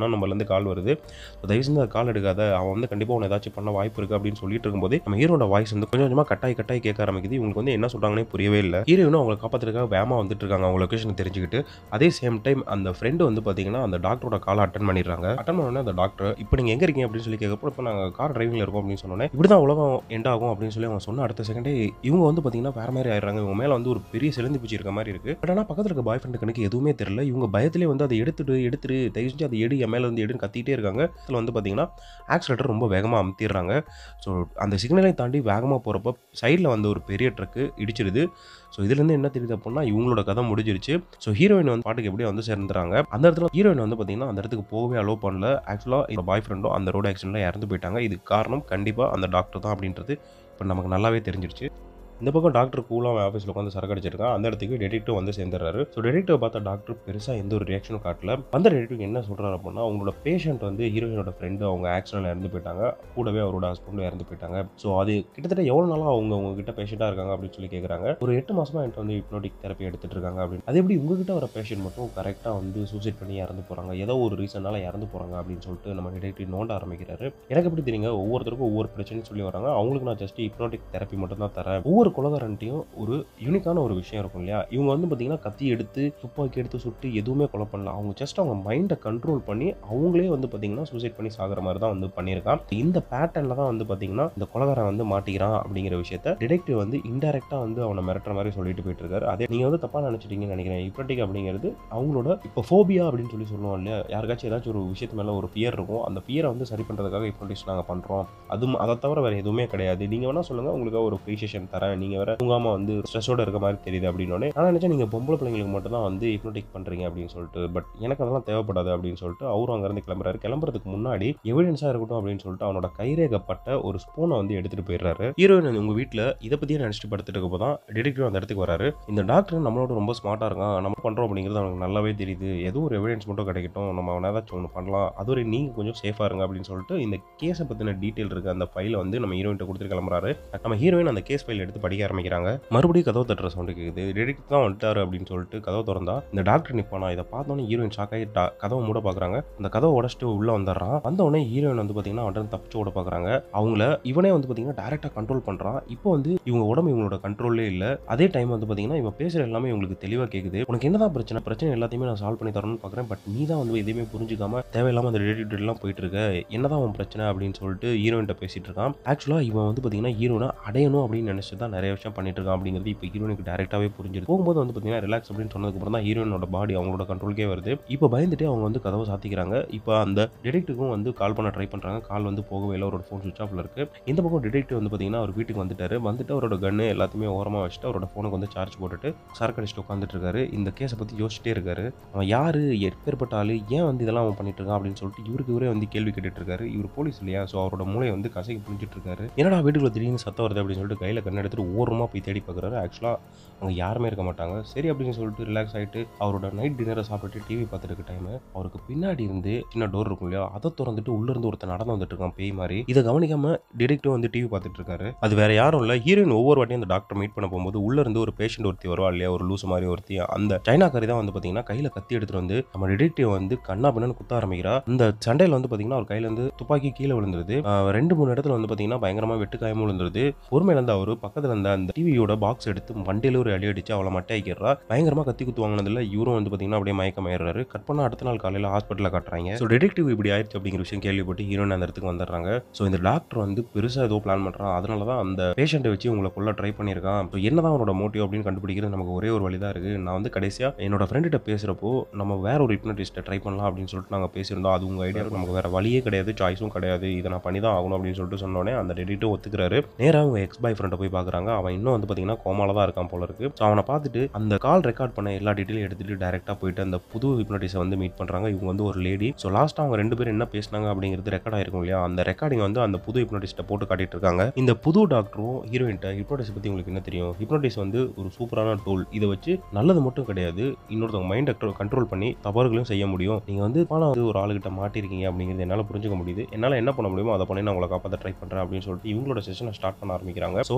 தான் நம்மளேருந்து கால் வருது ஸோ தயவு செஞ்சு அந்த கால் எடுக்காத அவன் வந்து கண்டிப்பாக உன்னை ஏதாச்சும் பண்ண வாய்ப்பு இருக்குது அப்படின்னு சொல்லிட்டு இருக்கும்போது நம்ம ஹீரோட வாய்ஸ் வந்து கொஞ்சம் கொஞ்சமாக கட்டாய் கட்டாய் கேட்க ஆரம்பிக்குது இவங்களுக்கு வந்து என்ன சொல்கிறாங்கன்னே புரியவே இல்லை ஹீரோயினும் அவங்களை காப்பாற்றுறதுக்காக வேகமாக வந்துட்டு இருக்காங்க அவங்க லொக்கேஷன் தெரிஞ்சுக்கிட்டு அதே சேம் டைம் அந்த ஃப்ரெண்டு வந்து பார்த்தீங்கன்னா அந்த டாக்டரோட காலை அட்டன் பண்ணிடுறாங்க அட்டன் பண்ணோடனே அந்த டாக்டர் இப்போ நீங்கள் எங்கே இருக்கீங்க அப்படின்னு சொல்லி கேட்கப்போ இப்போ நாங்கள் கார் டிரைவிங்கில் இருக்கோம் அப்படின்னு சொன்னோன்னே இப்படி தான் உலகம் எண்ட் ஆகும் அப்படின்னு சொல்லி அவங்க சொன்ன அடுத்த செகண்டே இவங்க வந்து பார்த்தீங்கன்னா வேற மாதிரி ஆயிடுறாங்க இவங்க மேலே வந்து ஒரு பெரிய சிலந்தி பூச்சி இருக்க மாதிரி இருக்கு பட் ஆனால் பக்கத்தில் இருக்க பாய் ஃப்ரெண்டு கணக்கு எதுவுமே தெரியல இவங்க பயத்திலே வந்து அதை எடுத்துட்டு எடுத்துட்டு தயவு செஞ்சு அதை எடு என் மேலே வந்து எடுன்னு கத்திட்டே இருக்காங்க இதில் வந்து பார்த்தீங்கன்னா ஆக்சிலேட்டர் ரொம்ப வேகமாக அமுத்திடுறாங்க ஸோ அந்த சிக்னலை தாண்டி வேகமாக போகிறப்ப சைடில் வந்து ஒரு பெரிய ட்ரக்கு இடிச்சிடுது ஸோ இதுலேருந்து என்ன தெரியுது அப்படின்னா இவங்களோட கதை முடிஞ்சிருச்சு ஸோ ஹீரோயின் வந்து பாட்டுக்கு எப்படியோ வந்து சேர்ந்துறாங்க அந்த இடத்துல ஹீரோயின் வந்து பார்த்தீங்கன்னா அந்த இடத்துக்கு போகவே அலோவ் பண்ணல ஆக்சுவலாக என்னோட பாய் ஃப்ரெண்டும் அந்த ரோடு ஆக்சிடென்ட்டில் இறந்து போயிட்டாங்க இதுக்கு காரணம் கண்டிப்பாக அந்த டாக்டர் தான் அப்படின்றது இப்போ நமக்கு நல்லாவே தெரிஞ்சிருச்சு இந்த பக்கம் டாக்டர் கூலாக அவன் ஆஃபீஸில் உட்காந்து சரக்கு அடிச்சிருக்கான் அந்த இடத்துக்கு டெடெக்டிவ் வந்து சேர்ந்துறாரு ஸோ டெடெக்டிவ் பார்த்த டாக்டர் பெருசாக எந்த ஒரு ரியாக்ஷனும் காட்டல அந்த டெடெக்டிவ் என்ன சொல்கிறாரு அப்படின்னா அவங்களோட பேஷண்ட் வந்து ஹீரோயினோட ஃப்ரெண்டு அவங்க ஆக்சிடென்ட்ல இறந்து போயிட்டாங்க கூடவே அவரோட ஹஸ்பண்டும் இறந்து போயிட்டாங்க ஸோ அது கிட்டத்தட்ட எவ்வளோ நாளாக அவங்க உங்ககிட்ட பேஷண்ட்டாக இருக்காங்க அப்படின்னு சொல்லி கேட்குறாங்க ஒரு எட்டு மாசமா என்கிட்ட வந்து ஹிப்னோட்டிக் தெரப்பி எடுத்துட்டு இருக்காங்க அப்படின்னு அது எப்படி உங்ககிட்ட வர பேஷண்ட் மட்டும் கரெக்டாக வந்து சூசைட் பண்ணி இறந்து போகிறாங்க ஏதோ ஒரு ரீசனால இறந்து போகிறாங்க அப்படின்னு சொல்லிட்டு நம்ம டிடெக்டிவ் நோண்ட ஆரம்பிக்கிறாரு எனக்கு எப்படி தெரியுங்க ஒவ்வொருத்தருக்கும் ஒவ்வொரு பிரச்சனைன்னு சொல்லி வராங்க அவங்களுக்கு நான் ஜஸ்ட் ஹிப்னோட்டிக் தெரப்பி மட்டும் தான் தரேன் ஒவ்வொரு கொலகாரன்ட்டையும் ஒரு யூனிக்கான ஒரு விஷயம் இருக்கும் இல்லையா இவங்க வந்து பார்த்தீங்கன்னா கத்தி எடுத்து துப்பாக்கி எடுத்து சுட்டு எதுவுமே கொலை பண்ணல அவங்க ஜஸ்ட் அவங்க மைண்டை கண்ட்ரோல் பண்ணி அவங்களே வந்து பார்த்தீங்கன்னா சூசைட் பண்ணி சாகிற மாதிரி தான் வந்து பண்ணியிருக்கான் இந்த பேட்டர்னில் தான் வந்து பார்த்தீங்கன்னா இந்த கொலகாரன் வந்து மாட்டிக்கிறான் அப்படிங்கிற விஷயத்த டிடெக்டிவ் வந்து இன்டெரக்டாக வந்து அவனை மிரட்டுற மாதிரி சொல்லிட்டு போயிட்டு இருக்காரு அதே நீங்கள் வந்து தப்பாக நினச்சிட்டீங்கன்னு நினைக்கிறேன் இப்படிக் அப்படிங்கிறது அவங்களோட இப்போ ஃபோபியா அப்படின்னு சொல்லி சொல்லுவோம் இல்லையா யாருக்காச்சும் ஏதாச்சும் ஒரு விஷயத்து மேலே ஒரு ஃபியர் இருக்கும் அந்த ஃபியரை வந்து சரி பண்ணுறதுக்காக இப்படிஸ் நாங்கள் பண்ணுறோம் அது அதை தவிர வேறு எதுவுமே கிடையாது நீங்கள் வேணால் சொல்லுங்கள் உங்களுக்கு ஒரு ஃப்ரீ செஷன் தரேன் நீங்கள் வேற தூங்காமல் வந்து ஸ்ட்ரெஸ்ஸோட இருக்க மாதிரி தெரியுது அப்படின்னோடனே நான் நினச்சேன் நீங்கள் பொம்பளை பிள்ளைங்களுக்கு மட்டும் தான் வந்து ஹிப்னோட்டிக் பண்ணுறீங்க அப்படின்னு சொல்லிட்டு பட் எனக்கு அதெல்லாம் தேவைப்படாது அப்படின்னு சொல்லிட்டு அவரும் அங்கேருந்து கிளம்புறாரு கிளம்புறதுக்கு முன்னாடி எவிடன்ஸாக இருக்கட்டும் அப்படின்னு சொல்லிட்டு அவனோட கைரேகப்பட்ட ஒரு ஸ்பூனை வந்து எடுத்துகிட்டு போயிடுறாரு ஹீரோயின் உங்கள் வீட்டில் இதை பற்றியே நினச்சிட்டு படுத்துட்டு இருக்கப்போ தான் டிடெக்டிவ் அந்த இடத்துக்கு வராரு இந்த டாக்டர் நம்மளோட ரொம்ப ஸ்மார்ட்டாக இருக்கான் நம்ம பண்ணுறோம் அப்படிங்கிறது அவனுக்கு நல்லாவே தெரியுது ஏதோ ஒரு எவிடன்ஸ் மட்டும் கிடைக்கட்டும் நம்ம அவனை ஏதாச்சும் ஒன்று பண்ணலாம் அது ஒரு நீங்கள் கொஞ்சம் சேஃபாக இருங்க அப்படின்னு சொல்லிட்டு இந்த கேஸை பற்றின டீட்டெயில் இருக்க அந்த ஃபைலை வந்து நம்ம ஹீரோயின்ட்ட கொடுத்துட்டு கிளம்புறாரு நம்ம ஹீரோயின் அந்த கேஸ் ஃபைல் எடுத்து படிக்க ஆரம்பிக்கிறாங்க மறுபடியும் கதவு தட்டுற சவுண்டு கேட்குது டிடெக்டிவ் தான் வந்துட்டாரு அப்படின்னு சொல்லிட்டு கதவு திறந்தா இந்த டாக்டர் நிற்பானா இதை பார்த்தோன்னே ஹீரோயின் ஷாக் ஆகி டா- கதவை மூட பார்க்குறாங்க அந்த கதவை உடச்சிட்டு உள்ளே வந்துடுறான் வந்த உடனே ஹீரோயின் வந்து பார்த்தீங்கன்னா அவன் தப்பிச்சு ஓட பார்க்குறாங்க அவங்கள இவனே வந்து பார்த்தீங்கன்னா டேரெக்டாக கண்ட்ரோல் பண்ணுறான் இப்போ வந்து இவங்க உடம்பு இவங்களோட கண்ட்ரோல்லே இல்லை அதே டைம் வந்து பார்த்தீங்கன்னா இவன் பேசுகிற எல்லாமே இவங்களுக்கு தெளிவாக கேட்குது உனக்கு என்னதான் பிரச்சனை பிரச்சனை எல்லாத்தையுமே நான் சால்வ் பண்ணி தரணும்னு பார்க்குறேன் பட் நீ தான் வந்து எதையுமே புரிஞ்சுக்காம தேவையில்லாம அந்த டெடிட்டெல்லாம் போயிட்டு இருக்க என்னதான் உன் பிரச்சனை அப்படின்னு சொல்லிட்டு ஹீரோயின்ட்ட பேசிட்டு இருக்கான் ஆக்சுவலாக இவன் வந்து பார்த்தீங்கன்னா ஹீரோனை அடையணும் அப்படின்னு நினச்சி தான் நிறைய விஷயம் பண்ணிட்டு இருக்கான் அப்படிங்கிறது இப்போ ஹீரோனுக்கு டேரெக்டாகவே புரிஞ்சிருது போகும்போது வந்து பார்த்தீங்கன்னா ரிலாக்ஸ் அப்படின்னு சொன்னதுக்கப்புறம் தான் ஹீரோயினோட பாடி அவங்களோட கண்ட்ரோலுக்கே வருது இப்போ பயந்துட்டு அவங்க வந்து கதவை சாத்திக்கிறாங்க இப்போ அந்த டிடெக்டிவ்க்கும் வந்து கால் பண்ண ட்ரை பண்ணுறாங்க கால் வந்து போகவே இல்லை அவரோட ஃபோன் சுவிச் ஆஃப்ல இருக்கு இந்த பக்கம் டிடெக்டிவ் வந்து பார்த்தீங்கன்னா அவர் வீட்டுக்கு வந்துட்டாரு வந்துட்டு அவரோட கன்னு எல்லாத்தையுமே ஓரமாக வச்சுட்டு அவரோட ஃபோனுக்கு வந்து சார்ஜ் போட்டுட்டு சரக்கு அடிச்சுட்டு உட்காந்துட்டு இருக்காரு இந்த கேஸை பற்றி யோசிச்சிட்டே இருக்காரு அவன் யாரு எப்பேற்பட்ட ஆளு ஏன் வந்து இதெல்லாம் அவன் பண்ணிட்டு இருக்கான் அப்படின்னு சொல்லிட்டு இவருக்கு இவரே வந்து கேள்வி கேட்டுட்டு இருக்காரு இவர் போலீஸ் இல்லையா ஸோ அவரோட மூளை வந்து கசைக்கு புரிஞ்சிட்டு இருக்காரு என்னடா வீட்டுக்குள்ள திடீர்னு சத்தம் வருது அப்படின்னு சொல்லிட்டு கையில் கண்ணு எடுத்துட்டு ஓரமாக போய் தேடி பார்க்குறாரு ஆக்சுவலாக அங்கே யாருமே இருக்க மாட்டாங்க சரி அப்படின்னு சொல்லிட்டு ரிலாக்ஸ் ஆகிட்டு அவரோட நைட் டின்னரை சாப்பிட்டுட்டு டிவி பார்த்துட்டு இருக்க டைம் அவருக்கு பின்னாடி இருந்து சின்ன டோர் இருக்கும் இல்லையா அதை திறந்துட்டு உள்ள இருந்து ஒருத்தர் நடந்து வந்துட்டு இருக்கான் பேய் மாதிரி இதை கவனிக்காம டிடெக்டிவ் வந்து டிவி பார்த்துட்டு இருக்காரு அது வேற யாரும் இல்லை ஹீரோயின் ஒவ்வொரு வாட்டியும் அந்த டாக்டர் மீட் பண்ண போகும்போது உள்ள இருந்து ஒரு பேஷண்ட் ஒருத்தி வருவா இல்லையா ஒரு லூஸ் மாதிரி ஒருத்தி அந்த சைனாக்காரி தான் வந்து பார்த்தீங்கன்னா கையில் கத்தி எடுத்துட்டு வந்து நம்ம டிடெக்டிவ் வந்து கண்ணா பின்னு குத்த ஆரம்பிக்கிறா இந்த சண்டையில் வந்து பார்த்தீங்கன்னா அவர் கையில இருந்து துப்பாக்கி கீழே விழுந்துருது ஆஹ் ரெண்டு மூணு இடத்துல வந்து பார்த்தீங்கன்னா பயங்கரமா வெட்டு காயமும் விழுந்துருது பொறுமையில இருந்து அவரு பக்கத்துல இருந்த அந்த டிவியோட பாக்ஸ் எடுத்து மண்டையில ஒரு அடி அடிச்சு அவளை மட்டை ஆக்கிடுறா பயங்கரமா கத்தி குத்து வாங்கினதுல இவரும் வந்து பார்த்தீங்கன்னா அப்படியே மயக்கமாயிடுறாரு கட் பண்ண அடுத்த நாள் காலையில் ஹாஸ்பிட்டலில் காட்டுறாங்க ஸோ டிடெக்டிவ் இப்படி ஆயிடுச்சு அப்படிங்கிற விஷயம் கேள்விப்பட்டு ஹீரோயின் அந்த இடத்துக்கு வந்துடுறாங்க ஸோ இந்த டாக்டர் வந்து பெருசாக ஏதோ பிளான் பண்ணுறான் அதனால தான் அந்த பேஷண்ட்டை வச்சு உங்களை கொள்ள ட்ரை பண்ணியிருக்கான் ஸோ என்னதான் அவனோட மோட்டிவ் அப்படின்னு கண்டுபிடிக்கிறது நமக்கு ஒரே ஒரு வழி தான் இருக்கு நான் வந்து கடைசியாக என்னோட ஃப்ரெண்ட்ட பேசுகிறப்போ நம்ம வேற ஒரு ஹிப்னட்டிஸ்ட்டை ட்ரை பண்ணலாம் அப்படின்னு சொல்லிட்டு நாங்கள் பேசியிருந்தோம் அது உங்கள் ஐடியா நமக்கு வேற வழியே கிடையாது சாய்ஸும் கிடையாது இதை நான் பண்ணி தான் ஆகணும் அப்படின்னு சொல்லிட்டு சொன்னோடனே அந்த டெடிட்டும் ஒத்துக்கிறாரு நேராக அவங்க எக்ஸ் பாய் ஃப்ரெண்டை போய் பார்க்குறாங்க அவன் இன்னும் வந்து பார்த்தீங்கன்னா கோமால தான் இருக்கான் போல இருக்கு ஸோ அவனை பார்த்துட்டு அந்த கால் ரெக்கார்ட் பண்ண எல்லா டீட்டெயிலும் எடுத்துட்டு டேரெக்டாக போயிட்டு அந்த புது ஹிப்னட்டிஸை வந்து மீட் பண்ணுறாங்க இவங்க வந்து ஒரு லேடி ஸோ லாஸ்ட்டாக அவங்க ரெண்டு பேரும் என்ன பேசினாங்க அப்படிங்கிறது ரெக்கார்ட் ஆயிருக்கும் இல்லையா அந்த ரெக்கார்டிங் வந்து அந்த புது ஹிப்னட்டிஸ்ட்டை போட்டு காட்டிட்டு இருக்காங்க இந்த புது டாக்டரும் ஹீரோயின்ட்ட ஹிப்னோட்டிஸ் பற்றி உங்களுக்கு என்ன தெரியும் ஹிப்னோட்டிஸ் வந்து ஒரு சூப்பரான டூல் இதை வச்சு நல்லது மட்டும் கிடையாது இன்னொருத்தவங்க மைண்டை கண்ட்ரோல் பண்ணி தவறுகளையும் செய்ய முடியும் நீங்கள் வந்து பணம் வந்து ஒரு ஆளுகிட்ட மாட்டிருக்கீங்க அப்படிங்கிறது என்னால் புரிஞ்சுக்க முடியுது என்னால் என்ன பண்ண முடியுமோ அதை பண்ணி நான் உங்களை காப்பாற்ற ட்ரை பண்ணுறேன் அப்படின்னு சொல்லிட்டு இவங்களோட செஷனை ஸ்டார்ட் பண்ண ஆரம்பிக்கிறாங்க ஸோ இவங்களோட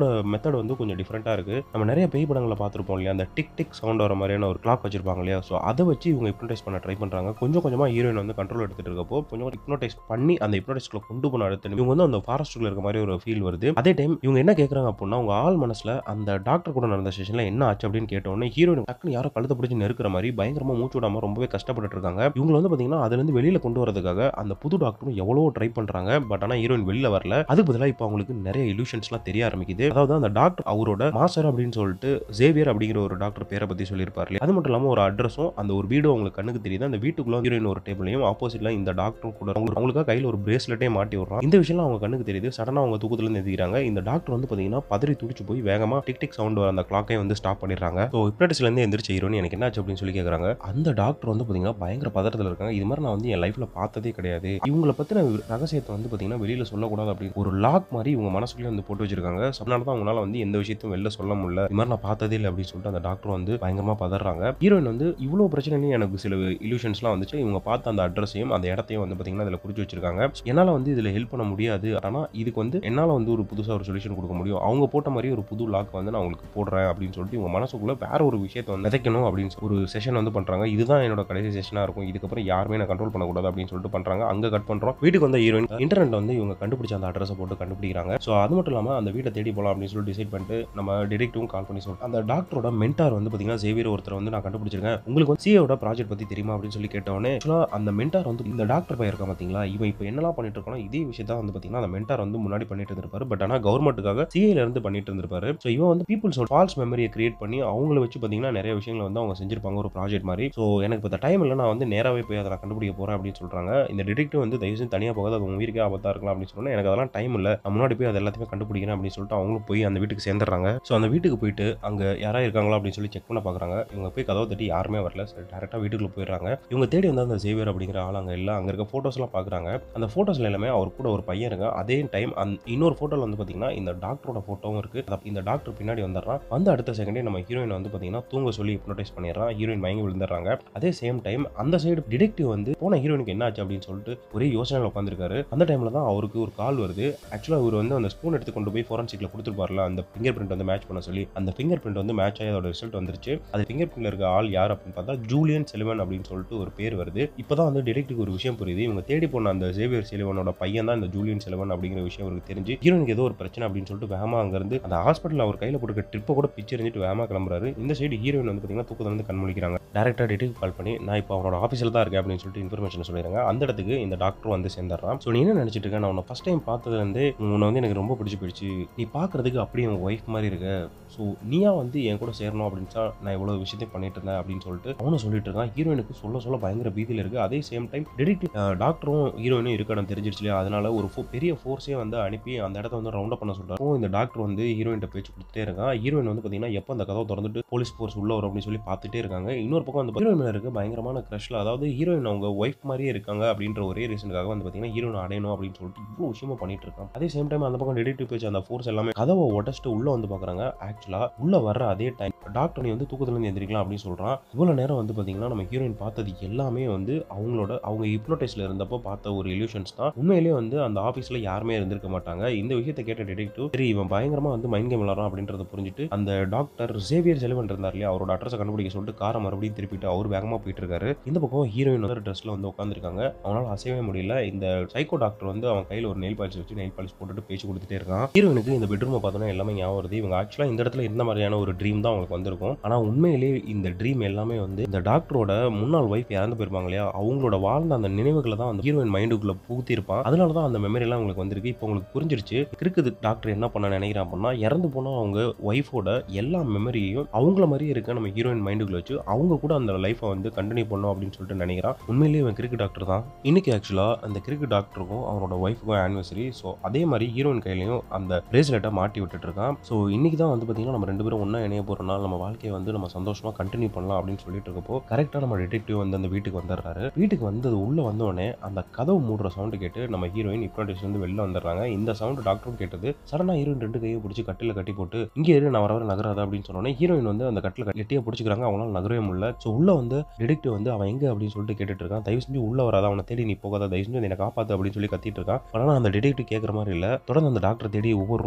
மெத்தட் வந்து கொஞ்சம் டிஃப்ரெண்ட்டாக இருக்குது நம்ம நிறைய பேய் படங்களை பார்த்துருப்போம் இல்லையா அந்த டிக் டிக் சவுண்ட் வர மாதிரியான ஒரு கிளாக் வச்சிருப்பாங்க இல்லையா ஸோ அதை வச்சு இவங்க ஹிப்னோடைஸ் பண்ண ட்ரை பண்ணுறாங்க கொஞ்சம் கொஞ்சமாக ஹீரோயின் வந்து கண்ட்ரோல் எடுத்துட்டு இருக்கப்போ கொஞ்சம் ஹிப்னோடைஸ் பண்ணி அந்த ஹிப்னோடைஸ்க்குள்ள கொண்டு போன அடுத்து இவங்க வந்து அந்த ஃபாரஸ்ட்டுக்குள்ள இருக்க மாதிரி ஒரு ஃபீல் வருது அதே டைம் இவங்க என்ன கேட்குறாங்க அப்படின்னா உங்க ஆள் மனசில் அந்த டாக்டர் கூட நடந்த செஷனில் என்ன ஆச்சு அப்படின்னு கேட்டோன்னே ஹீரோயின் டக்குன்னு யாரோ கழுத்தை பிடிச்சி நெருக்கிற மாதிரி பயங்கரமாக மூச்சு விடாம ரொம்பவே கஷ்டப்பட்டு இருக்காங்க இவங்க வந்து பார்த்தீங்கன்னா அதுலேருந்து வெளியில் கொண்டு வரதுக்காக அந்த புது டாக்டரும் எவ்வளோ ட்ரை பண்ணுறாங்க பட் ஆனால் ஹீரோயின் வெளியில் வரல அதுக்கு பதிலாக இப்போ அவங்களுக்கு நிறைய இலூஷன்ஸ்லாம் தெரிய ஆரம்பிக்குது அதாவது அந்த டாக்டர் அவரோட மாஸ்டர் அப்படின்னு சொல்லிட்டு ஜேவியர் அப்படிங்கிற ஒரு டாக்டர் பேரை பற்றி சொல்லியிருப்பார் இல்லையா? அது மட்டும் இல்லாமல் ஒரு அட்ரஸும் அந்த ஒரு வீடும் அவங்களுக்கு கண்ணுக்கு தெரியுது அந்த வீட்டுக்குள்ள ஹீரோயின் ஒரு டேபிளையும் ஆப்போசிட்ல இந்த டாக்டரும் கூட அவங்க- அவங்களுக்காக கையில் ஒரு பிரேஸ்லெட்டே மாட்டி விடுறான் இந்த விஷயம்லாம் அவங்க கண்ணுக்கு தெரியுது சடனாக அவங்க தூக்கத்துலேருந்து எதிர்க்கிறாங்க இந்த டாக்டர் வந்து பார்த்தீங்கன்னா பதறி துடிச்சு போய் வேகமாக டிக் டிக் சவுண்ட் வர அந்த கிளாக்கை வந்து ஸ்டாப் பண்ணிடுறாங்க ஸோ இருந்து எந்திரிச்சு ஹீரோயின் எனக்கு என்னாச்சு அப்படின்னு சொல்லி கேட்குறாங்க அந்த டாக்டர் வந்து பார்த்தீங்கன்னா பயங்கர பதட்டத்தில் இருக்காங்க இது மாதிரி நான் வந்து என் லைஃப்பில் பார்த்ததே கிடையாது இவங்கள பற்றின ரகசியத்தை வந்து பார்த்தீங்கன்னா வெளியில் சொல்லக்கூடாது அப்படின்னு ஒரு லாக் மாதிரி இவங்க மனசுக்குள்ளே வந்து போட்டு வச்சிருக்காங்க So, அதனால தான் அவங்களால வந்து எந்த விஷயத்தையும் வெளில சொல்ல முடியல இது மாதிரி நான் பார்த்ததே இல்லை அப்படின்னு சொல்லிட்டு அந்த டாக்டர் வந்து பயங்கரமாக பதறாங்க ஹீரோயின் வந்து இவ்வளோ பிரச்சனையும் எனக்கு சில இல்யூஷன்ஸ்லாம் வந்துச்சு இவங்க பார்த்த அந்த அட்ரஸையும் அந்த இடத்தையும் வந்து பார்த்தீங்கன்னா அதில் குறிச்சு வச்சிருக்காங்க என்னால் வந்து இதில் ஹெல்ப் பண்ண முடியாது ஆனால் இதுக்கு வந்து என்னால் வந்து ஒரு புதுசாக ஒரு சொல்யூஷன் கொடுக்க முடியும் அவங்க போட்ட மாதிரி ஒரு புது லாக் வந்து நான் உங்களுக்கு போடுறேன் அப்படின்னு சொல்லிட்டு இவங்க மனசுக்குள்ள வேற ஒரு விஷயத்தை வந்து விதைக்கணும் அப்படின்னு சொல்லி ஒரு செஷன் வந்து பண்ணுறாங்க இதுதான் என்னோட கடைசி செஷனாக இருக்கும் இதுக்கப்புறம் யாருமே நான் கண்ட்ரோல் பண்ணக்கூடாது அப்படின்னு சொல்லிட்டு பண்ணுறாங்க அங்கே கட் பண்ணுறோம் வீட்டுக்கு வந்த ஹீரோயின் இன்டர்நெட் வந்து இவங்க கண்டுபிடிச்ச அந்த அட்ரஸை போட்டு கண்டுபிடிக்கிறாங்க ஸோ அது மட்டும் இல்லாமல் அந்த வீட்டை தேடி போகலாம் அப்படின்னு சொல்லி டிசைட் பண்ணிட்டு நம்ம டிடெக்டிவும் கால் பண்ணி சொல்லிட்டு அந்த டாக்டரோட மென்டார் வந்து பார்த்தீங்கன்னா ஜேவியர் ஒருத்தர் வந்து நான் கண்டுபிடிச்சிருக்கேன் உங்களுக்கு வந்து சிஏவோட ப்ராஜெக்ட் பற்றி தெரியுமா அப்படின்னு சொல்லி கேட்டோன்னே ஆக்சுவலாக அந்த மென்டார் வந்து இந்த டாக்டர் பையன் இருக்கா பார்த்தீங்களா இவன் இப்போ என்னலாம் பண்ணிட்டு இருக்கானோ இதே விஷயத்த வந்து பார்த்தீங்கன்னா அந்த மென்டார் வந்து முன்னாடி பண்ணிட்டு இருந்திருப்பாரு பட் ஆனால் கவர்மெண்ட்டுக்காக சிஏல இருந்து பண்ணிட்டு இருந்திருப்பாரு ஸோ இவன் வந்து பீப்புள்ஸ் ஃபால்ஸ் மெமரியை கிரியேட் பண்ணி அவங்கள வச்சு பார்த்தீங்கன்னா நிறைய விஷயங்களை வந்து அவங்க செஞ்சிருப்பாங்க ஒரு ப்ராஜெக்ட் மாதிரி ஸோ எனக்கு இப்போ டைம் இல்லை நான் வந்து நேராகவே போய் அதை நான் கண்டுபிடிக்க போகிறேன் அப்படின்னு சொல்கிறாங்க இந்த டிடெக்டிவ் வந்து தயவு செஞ்சு தனியாக போகாது அது உங்க உயிருக்கே ஆபத்தாக இருக்கலாம் அப்படின்னு சொன்னா எனக்கு அதெல்லாம் டைம் இல்லை நான் முன்னாடி போய் அது எல்லாத்தையுமே கண்டுபிடிக்கிறேன் அப்படின்னு சொல்லிட்டு அவங்களும் போய் அந்த வீட்டுக்கு சேர்ந்துடுறாங்க ஸோ அந்த வீட்டுக்கு போயிட்டு அங்கே யாரா இருக்காங்களா அப்படின்னு சொல்லி செக் பண்ண பார்க்குறாங்க இவங்க போய் கதவை தட்டி யாருமே வரல சரி டேரெக்டாக வீட்டுக்குள்ள போயிடுறாங்க இவங்க தேடி வந்த அந்த சேவியர் அப்படிங்கிற ஆள் அங்கே இல்லை அங்கே இருக்க ஃபோட்டோஸ்லாம் பார்க்குறாங்க அந்த ஃபோட்டோஸ்ல எல்லாமே அவர் கூட ஒரு பையன் இருக்கு அதே டைம் அந்த இன்னொரு ஃபோட்டோவில் வந்து பார்த்தீங்கன்னா இந்த டாக்டரோட ஃபோட்டோவும் இருக்கு அத- இந்த டாக்டர் பின்னாடி வந்துடுறான் வந்து அடுத்த செகண்டே நம்ம ஹீரோயின் வந்து பார்த்தீங்கன்னா தூங்க சொல்லி ஹிப்னோடைஸ் பண்ணிடுறான் ஹீரோயின் மயங்கி விழுந்துடுறாங்க அதே சேம் டைம் அந்த சைடு டிடெக்டிவ் வந்து போன ஹீரோயினுக்கு என்ன ஆச்சு அப்படின்னு சொல்லிட்டு ஒரே யோசனையில் உட்காந்துருக்காரு அந்த டைமில் தான் அவருக்கு ஒரு கால் வருது ஆக்சுவலாக அவர் வந்து அந்த ஸ்பூன் எடுத்து கொண்டு போய் ஃபோரன்சிக்கில் கொடுத்துருப்பார்ல அந்த ஃபிங்கர் பிரிண்ட் வந்து மேட்ச் பண்ண சொல்லி அந்த ஃபிங்கர் பிரிண்ட் வந்து மேட்ச் ஆகி அதோட ரிசல்ட் வந்துருச்சு அது ஃபிங்கர் பிரிண்ட்ல இருக்க ஆள் யார் அப்படின்னு பார்த்தா ஜூலியன் செலிவன் அப்படின்னு சொல்லிட்டு ஒரு பேர் வருது இப்போதான் வந்து டிடெக்டிவ் ஒரு விஷயம் புரியுது இவங்க தேடி போன அந்த ஜேவியர் செலிவனோட பையன் தான் இந்த ஜூலியன் செலிவன் அப்படிங்கிற விஷயம் அவருக்கு தெரிஞ்சு ஹீரோனுக்கு ஏதோ ஒரு பிரச்சனை அப்படின்னு சொல்லிட்டு வேகமா அங்கிருந்து அந்த ஹாஸ்பிட்டல் அவர் கையில் போட்டுக்க ட்ரிப்பை கூட பிச்சு எறிஞ்சிட்டு வேகமா கிளம்புறாரு இந்த சைடு ஹீரோயின் வந்து பார்த்தீங்கன்னா தூக்கத்தை வந்து கண் முழிக்கிறாங்க டேரக்டாக டிடெக்டிவ் கால் பண்ணி நான் இப்போ அவரோட ஆஃபீஸில் தான் இருக்கேன் அப்படின்னு சொல்லிட்டு இன்ஃபர்மேஷன் சொல்லிடுறாங்க அந்த இடத்துக்கு இந்த டாக்டர் வந்து சேர்ந்துடுறான் ஸோ நீ என்ன நினச்சிட்டு இருக்க நான் உன்னை ஃபஸ்ட் டைம் பார்த்ததுலேருந்து உன்னை வந்து எனக்கு ரொம்ப பிடிச்சி போயிடுச்சு நீ பார்க்கறதுக்கு அப்படியே உன் ஒய்ஃப் மாதிரி இருக்க ஸோ நீயா வந்து என் கூட சேரணும் அப்படின்னு சொன்னா நான் இவ்வளோ விஷயத்தையும் பண்ணிட்டு இருந்தேன் அப்படின்னு சொல்லிட்டு அவனும் சொல்லிட்டு இருக்கான் ஹீரோயினுக்கு சொல்ல சொல்ல பயங்கர பீதியில் இருக்கு அதே சேம் டைம் டிடெக்டிவ் டாக்டரும் ஹீரோயினும் இருக்கணும் தெரிஞ்சிருச்சு இல்லையா அதனால ஒரு fo- பெரிய ஃபோர்ஸே வந்து அனுப்பி அந்த இடத்த வந்து ரவுண்ட் அப் பண்ண சொல்றாரு அப்போ இந்த டாக்டர் வந்து ஹீரோயின் பேச்சு கொடுத்துட்டே இருக்கான் ஹீரோயின் வந்து பார்த்தீங்கன்னா எப்போ அந்த கதவை திறந்துட்டு போலீஸ் ஃபோர்ஸ் உள்ள வரும் அப்படின்னு சொல்லி பார்த்துட்டே இருக்காங்க இன்னொரு பக்கம் அந்த ஹீரோயின் மேல இருக்க பயங்கரமான க்ரஷ்ல அதாவது ஹீரோயின் அவங்க ஒய்ஃப் மாதிரியே இருக்காங்க அப்படின்ற ஒரே ரீசனுக்காக வந்து பார்த்தீங்கன்னா ஹீரோயின் அடையணும் அப்படின்னு சொல்லிட்டு இவ்வளோ விஷயமா பண்ணிட்டு இருக்கான் அதே சேம் டைம் அந்த பக்கம் டிடெக்டிவ் பேச்சு அந்த ஃபோர்ஸ் எல்லாமே கதவை உடச்சிட்டு உள்ள வந்து பார்க்குறாங்க ஆக்சுவலா உள்ள வர்ற அதே டைம் டாக்டர் நீ வந்து தூக்கத்துலேருந்து எந்திரிக்கலாம் அப்படின்னு சொல்றான் இவ்வளோ நேரம் வந்து பார்த்தீங்கன்னா நம்ம ஹீரோயின் பார்த்தது எல்லாமே வந்து அவங்களோட அவங்க ஹிப்னோடைஸ்ல இருந்தப்போ பார்த்த ஒரு இல்யூஷன்ஸ் தான் உண்மையிலேயே வந்து அந்த ஆஃபீஸில் யாருமே இருந்திருக்க மாட்டாங்க இந்த விஷயத்தை கேட்ட டிடெக்டிவ் சரி இவன் பயங்கரமா வந்து மைண்ட் கேம் விளாட்றான் அப்படின்றத புரிஞ்சுட்டு அந்த டாக்டர் சேவியர் செலிவன் இருந்தார் இல்லையா அவரோட அட்ரஸை கண்டுபிடிக்க சொல்லிட்டு காரை மறுபடியும் திருப்பிட்டு அவர் வேகமாக போயிட்டு இருக்காரு இந்த பக்கம் ஹீரோயின் வந்து ட்ரெஸ்ல வந்து உட்காந்துருக்காங்க அவனால அசையவே முடியல இந்த சைக்கோ டாக்டர் வந்து அவன் கையில் ஒரு நெயில் பாலிஷ் வச்சு நெயில் பாலிஷ் போட்டுட்டு பேச்சு கொடுத்துட்டே இருக்கான் ஹீரோயினுக்கு இந்த பெட்ரூமை பார்த்தோன்னா எல்லாமே ஞாபகம் வருது இவங்க ஆக்சுவலாக இந்த இடத்துல இந்த மாதிரியான ஒரு ட்ரீம் தான் அவங்களுக்கு வந்திருக்கும் ஆனால் உண்மையிலேயே இந்த ட்ரீம் எல்லாமே வந்து இந்த டாக்டரோட முன்னாள் ஒய்ஃப் இறந்து போயிருப்பாங்க இல்லையா அவங்களோட வாழ்ந்த அந்த நினைவுகளை தான் அந்த ஹீரோயின் மைண்டுக்குள்ள புகுத்திருப்பான் அதனால தான் அந்த மெமரி எல்லாம் உங்களுக்கு வந்திருக்கு இப்போ உங்களுக்கு புரிஞ்சிருச்சு இருக்குது டாக்டர் என்ன பண்ண நினைக்கிறான் அப்படின்னா இறந்து போனா அவங்க ஒய்ஃபோட எல்லா மெமரியையும் அவங்கள மாதிரியே இருக்க நம்ம ஹீரோயின் மைண்டுக்குள்ள வச்சு அவங்க கூட அந்த லைஃப்பை வந்து கண்டினியூ பண்ணோம் அப்படின்னு சொல்லிட்டு நினைக்கிறான் உண்மையிலேயே இவன் கிரிக்கெட் டாக்டர் தான் இன்னைக்கு ஆக்சுவலாக அந்த கிரிக்கெட் டாக்டருக்கும் அவரோட ஒய்ஃபுக்கும் ஆனிவர்சரி ஸோ அதே மாதிரி ஹீரோயின் கையிலையும் அந்த பிரேஸ்லெட்டை மாட்டி விட்டுட்டு இருக்கான் ஸோ இன்னைக்கு தான் வந்து பார்த்தீங்கன்னா நம்ம ரெண்டு பேரும் ஒன்றா இணைய போகிற நாள் நம்ம வாழ்க்கையை வந்து நம்ம சந்தோஷமா கண்டினியூ பண்ணலாம் அப்படின்னு சொல்லிட்டு இருக்கப்போ கரெக்டாக நம்ம டிடெக்டிவ் வந்து அந்த வீட்டுக்கு வந்துடுறாரு வீட்டுக்கு வந்தது உள்ள வந்தோடனே அந்த கதவு மூடுற சவுண்டு கேட்டு நம்ம ஹீரோயின் ஹிப்னோட்டிஸ் வந்து வெளில வந்துடுறாங்க இந்த சவுண்டு டாக்டரும் கேட்டது சடனாக ஹீரோயின் ரெண்டு கையை பிடிச்சி கட்டில கட்டி போட்டு இங்கே இரு நான் வர வர நகராத அப்படின்னு சொன்னோடனே ஹீரோயின் வந்து அந்த கட்டில கெட்டியாக பிடிச்சிக்கிறாங்க அவங்களால நகரவே முடியல ஸோ உள்ள வந்து டிடெக்டிவ் வந்து அவன் எங்க அப்படின்னு சொல்லிட்டு கேட்டுட்டு இருக்கான் தயவு செஞ்சு உள்ள வராத அவனை தேடி நீ போகாத தயவு செஞ்சு என்னை காப்பாத்து அப்படின்னு சொல்லி கத்திட்டு இருக்கான் ஆனால் அந்த டிடெக்டிவ் கேட்குற மாதிரி இல்லை தொடர்ந்து அந்த டாக்டர் தேடி ஒவ்வொரு ரூமா போயிட்டு இருக்காங்க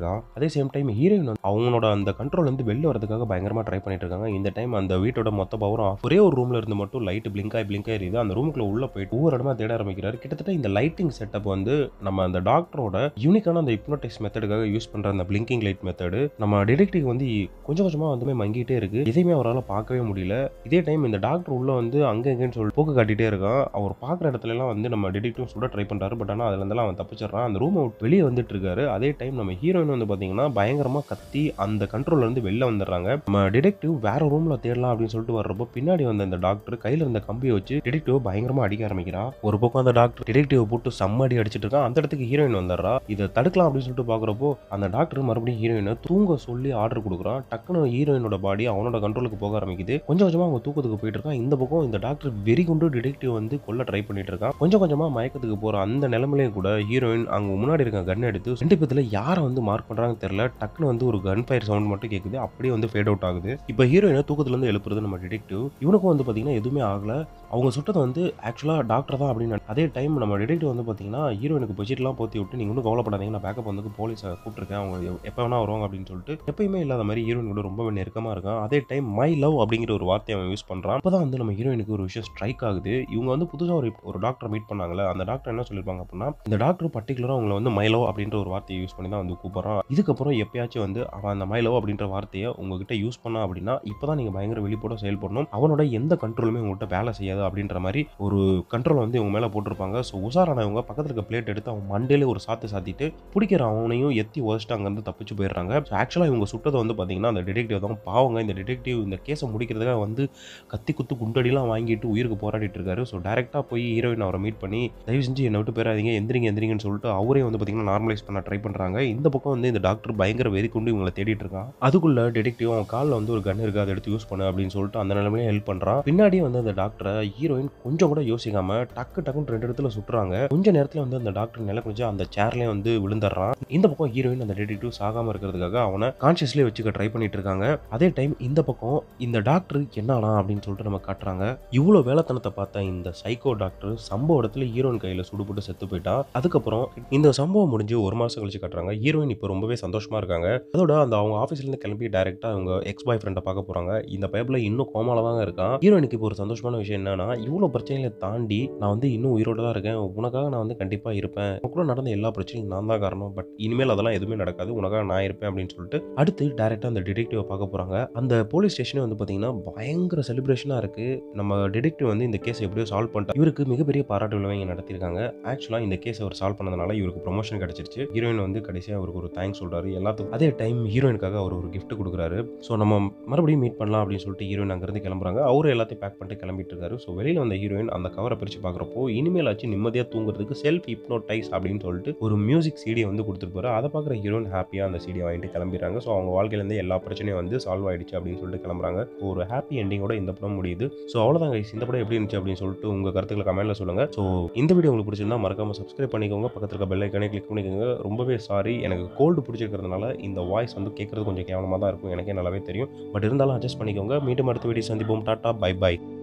இருக்கான் அதே சேம் டைம் ஹீரோயின் வந்து அவங்களோட அந்த கண்ட்ரோல் வந்து வெளில வரதுக்காக பயங்கரமா ட்ரை பண்ணிட்டு இருக்காங்க இந்த டைம் அந்த வீட்டோட மொத்த பவரும் off. ஒரே ஒரு ரூம்ல இருந்து மட்டும் லைட் பிளிங்க் ஆகி பிளிங்க் ஆகி எரியுது அந்த ரூமுக்குள்ள உள்ள போயிட்டு ஒவ்வொரு இடமா தேட ஆரம்பிக்கிறாரு கிட்டத்தட்ட இந்த லைட்டிங் செட்டப் வந்து நம்ம அந்த டாக்டரோட யூனிக்கான அந்த ஹிப்னோட்டிக்ஸ் மெத்தடுக்காக யூஸ் பண்ற அந்த பிளிங்கிங் லைட் மெத்தடு நம்ம டிடெக்டிவ் வந்து கொஞ்சம் கொஞ்சமா வந்து மங்கிட்டே இருக்கு எதையுமே அவரால் பார்க்கவே முடியல இதே டைம் இந்த டாக்டர் உள்ள வந்து அங்க எங்கன்னு சொல்லி போக்கு காட்டிட்டே இருக்கான் அவர் பார்க்குற இடத்துல எல்லாம் வந்து நம்ம டிடெக்டிவ் சுட ட்ரை பண்றாரு பட் ஆனால் அதுல இருந்தெல்லாம் அவன் தப்பிச்சிடுறான் அந்த ரூம் அவுட் வெளியே வந்துட்டு இருக்காரு அதே டைம் நம்ம ஹீரோயின் வந்து பாத்தீங்கன்னா பயங்கரமா கத்தி அந்த கண்ட்ரோல்ல இருந்து வெளில வந்துடுறாங்க நம்ம டிடெக்டிவ் வேற ரூம்ல தேடலாம் அப்படின்னு சொல்லிட்டு வர்றப்போ பின்னாடி வந்த அந்த டாக்டர் கையில இருந்த கம்பியை வச்சு டிடெக்டிவ் பயங்கரமா அடிக்க ஆரம்பிக்கிறான் ஒரு பக்கம் அந்த டாக்டர் டிடெக்டிவ் போட்டு செம்ம அடி அடிச்சிட்டு இருக்கான் அந்த இடத்துக்கு ஹீரோயின் வந்துடுறா இதை தடுக்கலாம் அப்படின்னு சொல்லிட்டு பாக்குறப்போ அந்த டாக்டர் மறுபடியும் ஹீரோயினை தூங்க சொல்லி ஆர்டர் கொடுக்குறான் டக்குனு ஹீரோயினோட பாடி அவனோட கண்ட்ரோலுக்கு போக ஆரம்பிக்குது கொஞ்சம் கொஞ்சமா அவங்க தூக்கத்துக்கு போயிட்டு இருக்கான் இந்த பக்கம் இந்த டாக்டர் வெறி கொண்டு டிடெக்டிவ் வந்து கொல்ல ட்ரை பண்ணிட்டு இருக்கான் கொஞ்சம் கொஞ்சமா மயக்கத்துக்கு போற அந்த நிலைமையிலையும் கூட ஹீரோயின் அங்க முன்னாடி இருக்க கன் எடுத்து ரெண்டு பேத்துல யாரை வந்து மார்க் பண்றாங்கன்னு தெரியல டக்குன்னு வந்து ஒரு கன் ஃபயர் சவுண்ட் மட்டும் கேக்குது அப்படியே வந்து ஃபேட் அவுட் ஆகுது இப்போ ஹீரோயினை தூக்கத்துல இருந்து எழுப்புறது நம்ம டிடெக்டிவ் இவனுக்கும் வந்து பாத்தீங்கன்னா எதுவுமே ஆகல அவங்க சுட்டது வந்து ஆக்சுவலாக டாக்டர் தான் அப்படின்னு அதே டைம் நம்ம டிடெக்டிவ் வந்து பார்த்தீங்கன்னா ஹீரோயினுக்கு பட்ஜெட்லாம் போத்தி விட்டு நீங்கள் ஒன்றும் கவலைப்படாதீங்க நான் பேக்கப் வந்து போலீஸை கூப்பிட்டுருக்கேன் அவங்க எப்போ வேணா வருவாங்க அப்படின்னு சொல்லிட்டு எப்பயுமே இல்லாத மாதிரி ஹீரோயின் கூட ரொம்ப நெருக்கமாக இருக்கான் அதே டைம் மை லவ் அப்படிங்கிற ஒரு வார்த்தையை அவன் யூஸ் பண்ணுறான் அப்போ தான் வந்து நம்ம ஹீரோயினுக்கு ஒரு விஷயம் ஸ்ட்ரைக் ஆகுது இவங்க வந்து புதுசாக ஒரு ஒரு டாக்டர் மீட் பண்ணாங்கல்ல அந்த டாக்டர் என்ன சொல்லியிருப்பாங்க அப்படின்னா இந்த டாக்டர் பர்டிகுலராக அவங்கள வந்து மை லவ் அப்படின்ற ஒரு வார்த்தையை யூஸ் பண்ணி தான் வந்து கூப்பிட்றான் இதுக்கப்புறம் எப்பயாச்சும் வந்து அவன் அந்த மை லவ் அப்படின்ற வார்த்தையை உங்ககிட்ட யூஸ் பண்ணா அப்படின்னா இப்போ தான் நீங்கள் பயங்கர வெளிப்பட செயல்படணும் அவனோட எந்த கண்ட்ரோலுமே உங்கள்கிட்ட வேலை செய்யாது அப்படின்ற மாதிரி ஒரு கண்ட்ரோல் வந்து இவங்க மேலே போட்டிருப்பாங்க ஸோ உஷாரானவங்க பக்கத்தில் இருக்க பிளேட் எடுத்து அவன் மண்டையில ஒரு சாத்து சாத்திட்டு பிடிக்கிற அவனையும் எத்தி உதச்சிட்டு அங்கேருந்து தப்பிச்சு போயிடுறாங்க ஸோ ஆக்சுவலாக இவங்க சுட்டதை வந்து பார்த்தீங்கன்னா அந்த டிடெக்டிவ் தான் பாவங்க இந்த டிடெக்டிவ் இந்த கேஸை முடிக்கிறதுக்காக வந்து கத்தி குத்து குண்டடிலாம் வாங்கிட்டு உயிருக்கு போராடிட்டு இருக்காரு ஸோ டேரெக்டாக போய் ஹீரோயின் அவரை மீட் பண்ணி தயவு செஞ்சு என்னை விட்டு போயிடாதீங்க எந்திரிங்க எந்திரிங்கன்னு சொல்லிட்டு அவரே வந்து பார்த்தீங்கன்னா நார்மலைஸ் பண்ண ட்ரை பண்ணுறாங்க இந்த பக்கம் வந்து இந்த டாக்டர் பயங்கர வெறி கொண்டு இவங்களை தேடிட்டு இருக்கான் அதுக்குள்ள டிடெக்டிவ் அவன் காலில் வந்து ஒரு கன் இருக்கு அதை எடுத்து யூஸ் பண்ணு அப்படின்னு சொல்லிட்டு அந்த நிலைமையில ஹெல்ப் பண்ணுறான் பின்னாடியே வந்து அந்த டாக்டரை ஹீரோயின் கொஞ்சம் கூட யோசிக்காம டக்கு டக்குன்னு ரெண்டு இடத்துல சுட்டுறாங்க கொஞ்ச நேரத்தில் வந்து அந்த டாக்டர் நிலை கொஞ்சம் அந்த சேர்லேயே வந்து விழுந்துடுறான் இந்த பக்கம் ஹீரோயின் அந்த டிடெக்டிவ் சாகாம இருக்கிறதுக்காக அவனை கான்சியஸ்லேயே வச்சுக்க ட்ரை பண்ணிட்டு இருக்காங்க அதே டைம் இந்த பக்கம் இந்த டாக்டர் என்னானா அப்படின்னு சொல்லிட்டு நம்ம காட்டுறாங்க இவ்வளோ வேலைத்தனத்தை பார்த்த இந்த சைக்கோ டாக்டர் சம்பவ இடத்துல ஹீரோயின் கையில் சுடுபட்டு செத்து போயிட்டா அதுக்கப்புறம் இந்த சம்பவம் முடிஞ்சு ஒரு மாசம் கழிச்சு காட்டுறாங்க ஹீரோயின் இப்போ ரொம்பவே சந்தோஷமா இருக்காங்க அதோட அந்த அவங்க ஆஃபீஸ்ல இருந்து கிளம்பி டைரக்டா அவங்க எக்ஸ் பாய் ஃப்ரெண்டை பார்க்க போறாங்க இந்த பைப்ல இன்னும் கோமால தாங்க இருக்கான் ஹீரோயினுக்கு இப்போ ஒரு சந்தோஷமான விஷயம் என்னன்னா இவ்வளோ பிரச்சனைகளை தாண்டி நான் வந்து இன்னும் உயிரோட தான் இருக்கேன் உனக்காக நான் வந்து கண்டிப்பா இருப்பேன் உனக்கு கூட நடந்த எல்லா பிரச்சனையும் நான் தான் காரணம் பட் இனிமேல் அதெல்லாம் எதுவுமே நடக்காது உனக்காக நான் இருப்பேன் அப்படின்னு சொல்லிட்டு அடுத்து டைரக்டா அந்த டிடெக்டிவ் பார்க்க போறாங்க அந்த போலீஸ் ஸ்டேஷனே வந்து பாத்தீங்கன்னா பயங்கர செலிப்ரேஷனா இருக்கு நம்ம டிடெக்டிவ் வந்து இந்த கேஸ் எப்படியோ சால்வ் பண்ணிட்டா இவருக்கு மிகப்பெரிய பாராட்டு விழாவை இங்க நடத்திருக்காங்க ஆக்சுவலா இந்த கேஸ் அவர் சால்வ் பண்ணதுனால இவருக்கு ப்ரொமோஷன் கிடைச்சிருச்சு ஹீரோயின் வந்து கடைசியா அவருக்கு ஒரு தேங்க்ஸ் சொல்றாரு எல்லாத்துக்கும் அதே டைம் ஹீரோயினுக்காக அவர் ஒரு gift கொடுக்குறாரு ஸோ நம்ம மறுபடியும் மீட் பண்ணலாம் அப்படின்னு சொல்லிட்டு ஹீரோயின் அங்கேருந்து கிளம்புறாங்க அவரும் எல்லாத்தையும் பேக் பண்ணிட்டு கிளம்பிட்டு இருக்காரு ஸோ வெளியில் வந்த ஹீரோயின் அந்த கவரை பிரித்து பார்க்குறப்போ இனிமேல் ஆச்சு நிம்மதியாக தூங்குறதுக்கு செல்ஃப் ஹிப்னோடைஸ் அப்படின்னு சொல்லிட்டு ஒரு மியூசிக் சீடியை வந்து கொடுத்துருப்பாரு அதை பார்க்குற ஹீரோயின் ஹாப்பியாக அந்த சீடியை வாங்கிட்டு கிளம்பிடுறாங்க ஸோ அவங்க வாழ்க்கையிலேருந்து எல்லா பிரச்சனையும் வந்து சால்வ் ஆயிடுச்சு அப்படின்னு சொல்லிட்டு கிளம்புறாங்க ஒரு ஹாப்பி எண்டிங்கோட இந்த படம் முடியுது ஸோ அவ்வளோதான் guys. இந்த படம் எப்படி இருந்துச்சு அப்படின்னு சொல்லிட்டு உங்கள் கருத்துக்களை கமெண்ட்டில் சொல்லுங்கள் ஸோ இந்த வீடியோ உங்களுக்கு பிடிச்சிருந்தா மறக்காம சப்ஸ்கிரைப் பண்ணிக்கோங்க பக்கத்தில் இருக்க பெல் ஐக்கானே கிளிக் பண்ணிக்கோங்க ரொம்பவே சாரி எனக்கு கோல்டு பிடிச்சிருக்கிறதுனால இந்த வாய்ஸ் வந்து கேட்குறது கொஞ்சம் கேவலமாக தான் இருக்கும் எனக்கே நல்லாவே தெரியும் பட் இருந்தாலும் அட்ஜஸ்ட் பண்ணிக்கோங்க மீண்டும் அடுத்த வீடியோ சந்திப்போம் டாட்டா பை பை